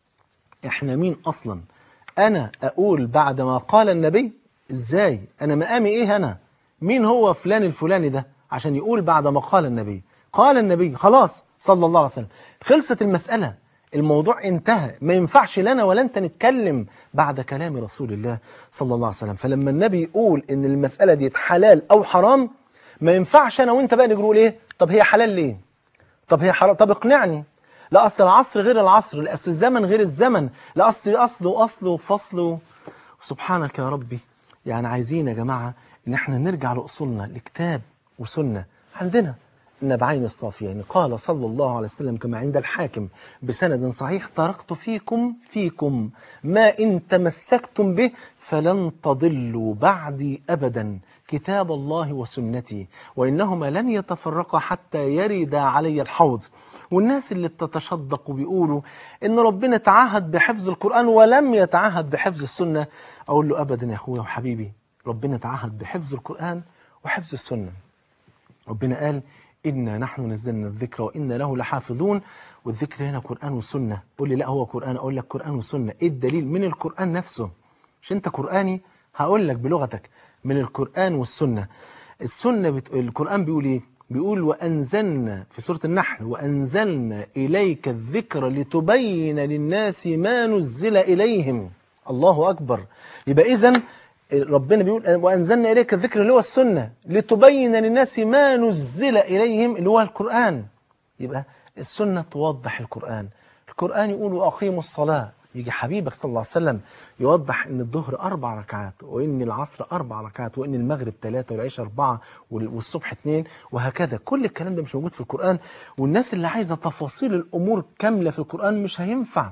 إحنا مين أصلا أنا أقول بعد ما قال النبي إزاي أنا مقامي إيه أنا مين هو فلان الفلاني ده عشان يقول بعد ما قال النبي قال النبي خلاص صلى الله عليه وسلم خلصت المسألة الموضوع انتهى ما ينفعش لنا ولا انت نتكلم بعد كلام رسول الله صلى الله عليه وسلم فلما النبي يقول ان المسألة دي حلال او حرام ما ينفعش انا وانت بقى نقول ايه طب هي حلال ليه طب هي حرام طب اقنعني لا اصل العصر غير العصر لا اصل الزمن غير الزمن لا اصل اصل واصل وفصل سبحانك يا ربي يعني عايزين يا جماعة ان احنا نرجع لاصولنا لكتاب وسنة عندنا إن بعين الصافيين قال صلى الله عليه وسلم كما عند الحاكم بسند صحيح تركت فيكم فيكم ما إن تمسكتم به فلن تضلوا بعدي أبدا كتاب الله وسنتي وإنهما لن يتفرقا حتى يرد علي الحوض والناس اللي بتتشدق وبيقولوا إن ربنا تعهد بحفظ القرآن ولم يتعهد بحفظ السنة أقول له أبدا يا أخويا وحبيبي ربنا تعهد بحفظ القرآن وحفظ السنة ربنا قال إنا نحن نزلنا الذكر وإنا له لحافظون والذكر هنا قرآن وسنة قول لي لا هو قرآن أقول لك قرآن وسنة إيه الدليل من القرآن نفسه مش أنت قرآني هقول لك بلغتك من القرآن والسنة السنة بت... القرآن بيقول إيه بيقول وأنزلنا في سورة النحل وأنزلنا إليك الذكر لتبين للناس ما نزل إليهم الله أكبر يبقى إذن ربنا بيقول وأنزلنا إليك الذكر اللي هو السنة لتبين للناس ما نزل إليهم اللي هو القرآن يبقى السنة توضح القرآن القرآن يقول وأقيموا الصلاة يجي حبيبك صلى الله عليه وسلم يوضح ان الظهر اربع ركعات وان العصر اربع ركعات وان المغرب ثلاثه والعشاء اربعه والصبح اثنين وهكذا كل الكلام ده مش موجود في القران والناس اللي عايزه تفاصيل الامور كامله في القران مش هينفع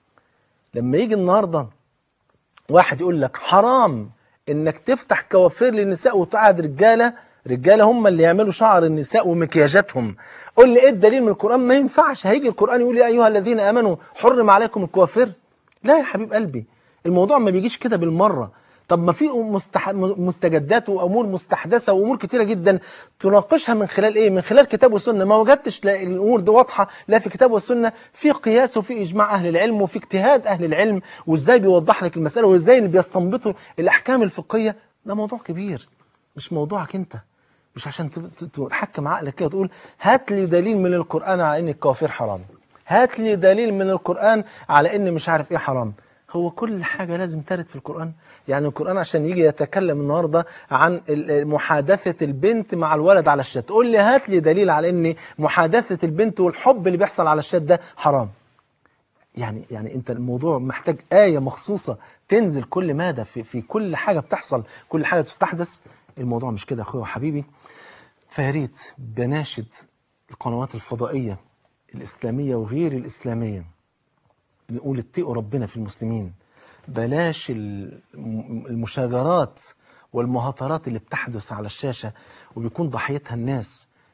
لما يجي النهارده واحد يقول لك حرام انك تفتح كوافير للنساء وتقعد رجاله رجاله هم اللي يعملوا شعر النساء ومكياجاتهم قول لي ايه الدليل من القران ما ينفعش هيجي القران يقول يا ايها الذين امنوا حرم عليكم الكوافير لا يا حبيب قلبي الموضوع ما بيجيش كده بالمره طب ما في مستح... مستجدات وامور مستحدثه وامور كتيره جدا تناقشها من خلال ايه من خلال كتاب وسنه ما وجدتش لا الامور دي واضحه لا في كتاب والسنه في قياس وفي اجماع اهل العلم وفي اجتهاد اهل العلم وازاي بيوضح لك المساله وازاي اللي بيستنبطوا الاحكام الفقهيه ده موضوع كبير مش موضوعك انت مش عشان تحكم عقلك كده وتقول هات لي دليل من القران على ان الكوافير حرام هات لي دليل من القران على ان مش عارف ايه حرام هو كل حاجة لازم ترد في القرآن يعني القرآن عشان يجي يتكلم النهاردة عن محادثة البنت مع الولد على الشات قول لي هات لي دليل على ان محادثة البنت والحب اللي بيحصل على الشات ده حرام يعني يعني انت الموضوع محتاج آية مخصوصة تنزل كل مادة في, في كل حاجة بتحصل كل حاجة تستحدث الموضوع مش كده اخويا وحبيبي فياريت بناشد القنوات الفضائية الإسلامية وغير الإسلامية نقول اتقوا ربنا في المسلمين بلاش المشاجرات والمهاترات اللي بتحدث على الشاشة وبيكون ضحيتها الناس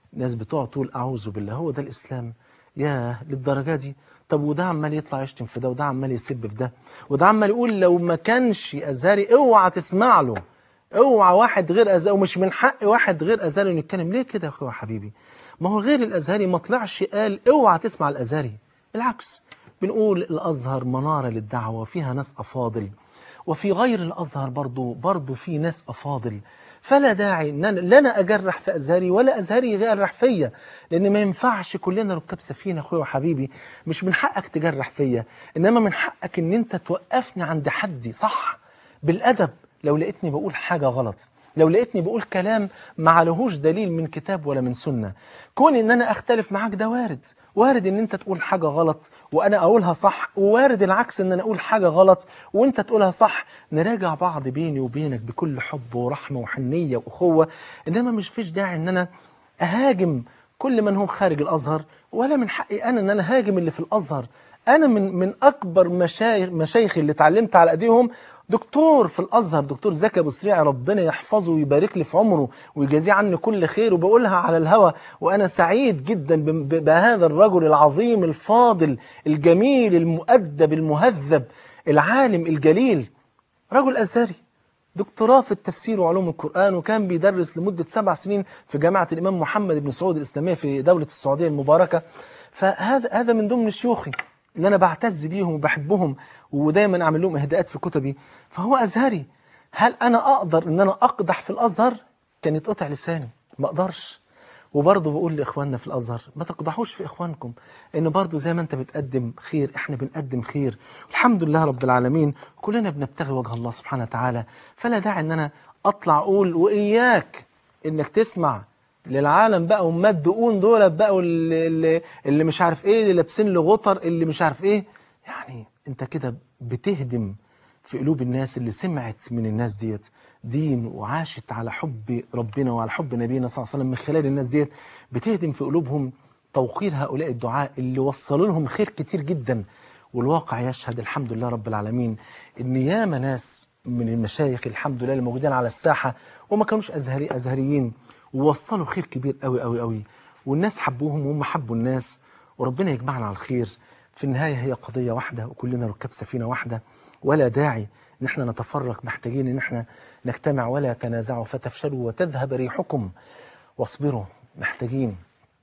ناس بتقعد تقول اعوذ بالله هو ده الاسلام ياه للدرجه دي طب وده عمال يطلع يشتم في ده وده عمال يسب في ده وده عمال يقول لو ما كانش ازهري اوعى تسمع له اوعى واحد غير ازهري ومش من حق واحد غير ازهري انه يتكلم ليه كده يا اخويا حبيبي ما هو غير الازهري ما طلعش قال اوعى تسمع الازهري بالعكس بنقول الازهر مناره للدعوه فيها ناس افاضل وفي غير الازهر برضو برضو في ناس افاضل فلا داعي ان أنا لا انا اجرح في ازهري ولا ازهري يجرح فيا لان ما ينفعش كلنا ركاب سفينه اخويا وحبيبي مش من حقك تجرح فيا انما من حقك ان انت توقفني عند حدي صح بالادب لو لقيتني بقول حاجه غلط لو لقيتني بقول كلام ما عليهوش دليل من كتاب ولا من سنة كون ان انا اختلف معاك ده وارد وارد ان انت تقول حاجة غلط وانا اقولها صح ووارد العكس ان انا اقول حاجة غلط وانت تقولها صح نراجع بعض بيني وبينك بكل حب ورحمة وحنية واخوة انما مش فيش داعي ان انا اهاجم كل من هم خارج الازهر ولا من حقي انا ان انا هاجم اللي في الازهر انا من من اكبر مشايخ مشايخي اللي اتعلمت على ايديهم دكتور في الازهر دكتور زكي ابو سريع ربنا يحفظه ويبارك لي في عمره ويجازيه عني كل خير وبقولها على الهوى وانا سعيد جدا ب- ب- بهذا الرجل العظيم الفاضل الجميل المؤدب المهذب العالم الجليل رجل ازهري دكتوراه في التفسير وعلوم القرآن وكان بيدرس لمدة سبع سنين في جامعة الإمام محمد بن سعود الإسلامية في دولة السعودية المباركة فهذا هذا من ضمن شيوخي اللي أنا بعتز بيهم وبحبهم ودايما أعمل لهم إهداءات في كتبي فهو أزهري هل أنا أقدر إن أنا أقدح في الأزهر كان يتقطع لساني ما أقدرش وبرضه بقول لاخواننا في الازهر ما تقدحوش في اخوانكم ان برضه زي ما انت بتقدم خير احنا بنقدم خير الحمد لله رب العالمين كلنا بنبتغي وجه الله سبحانه وتعالى فلا داعي ان انا اطلع اقول واياك انك تسمع للعالم بقى وما الدقون دول بقى اللي, اللي, اللي مش عارف ايه اللي لابسين له غطر اللي مش عارف ايه يعني انت كده بتهدم في قلوب الناس اللي سمعت من الناس ديت دين وعاشت على حب ربنا وعلى حب نبينا صلى الله عليه وسلم من خلال الناس ديت بتهدم في قلوبهم توقير هؤلاء الدعاء اللي وصلوا لهم خير كتير جدا والواقع يشهد الحمد لله رب العالمين ان ياما ناس من المشايخ الحمد لله الموجودين على الساحه وما كانوش ازهري ازهريين ووصلوا خير كبير قوي قوي قوي والناس حبوهم وهم حبوا الناس وربنا يجمعنا على الخير في النهايه هي قضيه واحده وكلنا ركاب سفينه واحده ولا داعي ان احنا نتفرق محتاجين ان احنا نجتمع ولا تنازعوا فتفشلوا وتذهب ريحكم واصبروا محتاجين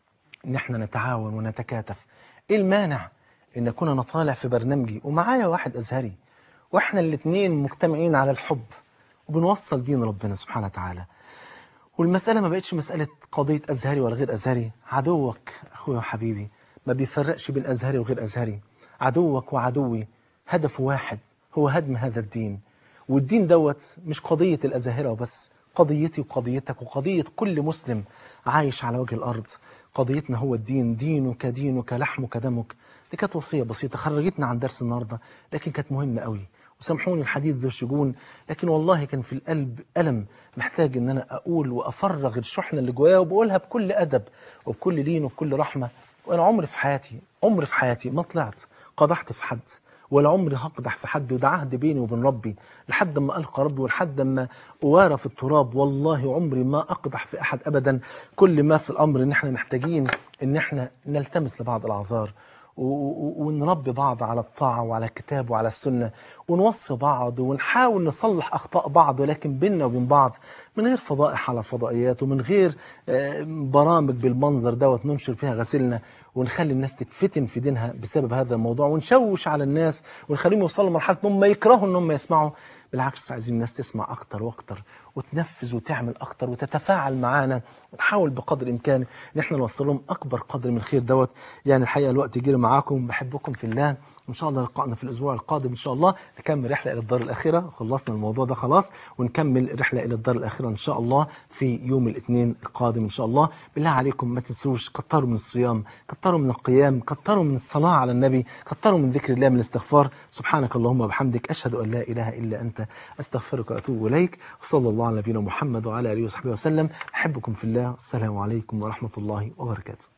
ان احنا نتعاون ونتكاتف ايه المانع ان اكون انا طالع في برنامجي ومعايا واحد ازهري واحنا الاثنين مجتمعين على الحب وبنوصل دين ربنا سبحانه وتعالى والمسألة ما بقتش مسألة قضية أزهري ولا غير أزهري عدوك أخويا وحبيبي ما بيفرقش بين أزهري وغير أزهري عدوك وعدوي هدف واحد هو هدم هذا الدين والدين دوت مش قضية الأزاهرة وبس قضيتي وقضيتك وقضية كل مسلم عايش على وجه الأرض قضيتنا هو الدين دينك دينك لحمك دمك دي كانت وصية بسيطة خرجتنا عن درس النهاردة لكن كانت مهمة قوي وسامحوني الحديث ذو الشجون لكن والله كان في القلب ألم محتاج ان انا اقول وافرغ الشحنة اللي جوايا وبقولها بكل ادب وبكل لين وبكل رحمة وانا عمري في حياتي عمري في حياتي ما طلعت قدحت في حد ولا عمري هقدح في حد وده عهد بيني وبين ربي لحد ما ألقى ربي ولحد ما أوارى في التراب والله عمري ما أقدح في أحد أبدا كل ما في الأمر إن إحنا محتاجين إن إحنا نلتمس لبعض الأعذار و- و- ونربي بعض على الطاعة وعلى الكتاب وعلى السنة ونوصي بعض ونحاول نصلح أخطاء بعض ولكن بيننا وبين بعض من غير فضائح على فضائيات ومن غير آه، برامج بالمنظر دوت ننشر فيها غسيلنا ونخلي الناس تتفتن في دينها بسبب هذا الموضوع ونشوش على الناس ونخليهم يوصلوا لمرحلة إنهم يكرهوا إنهم يسمعوا بالعكس عايزين الناس تسمع أكتر وأكتر وتنفذ وتعمل أكتر وتتفاعل معانا ونحاول بقدر الإمكان إن إحنا نوصل لهم أكبر قدر من الخير دوت يعني الحقيقة الوقت جري معاكم بحبكم في الله وإن شاء الله لقائنا في الأسبوع القادم إن شاء الله نكمل رحلة إلى الدار الآخرة خلصنا الموضوع ده خلاص ونكمل رحلة إلى الدار الآخرة إن شاء الله في يوم الاثنين القادم إن شاء الله بالله عليكم ما تنسوش كتروا من الصيام كتروا من القيام كتروا من الصلاة على النبي كتروا من ذكر الله من الاستغفار سبحانك اللهم وبحمدك أشهد أن لا إله إلا أنت أستغفرك وأتوب إليك وصلى الله على نبينا محمد وعلى آله وصحبه وسلم أحبكم في الله السلام عليكم ورحمة الله وبركاته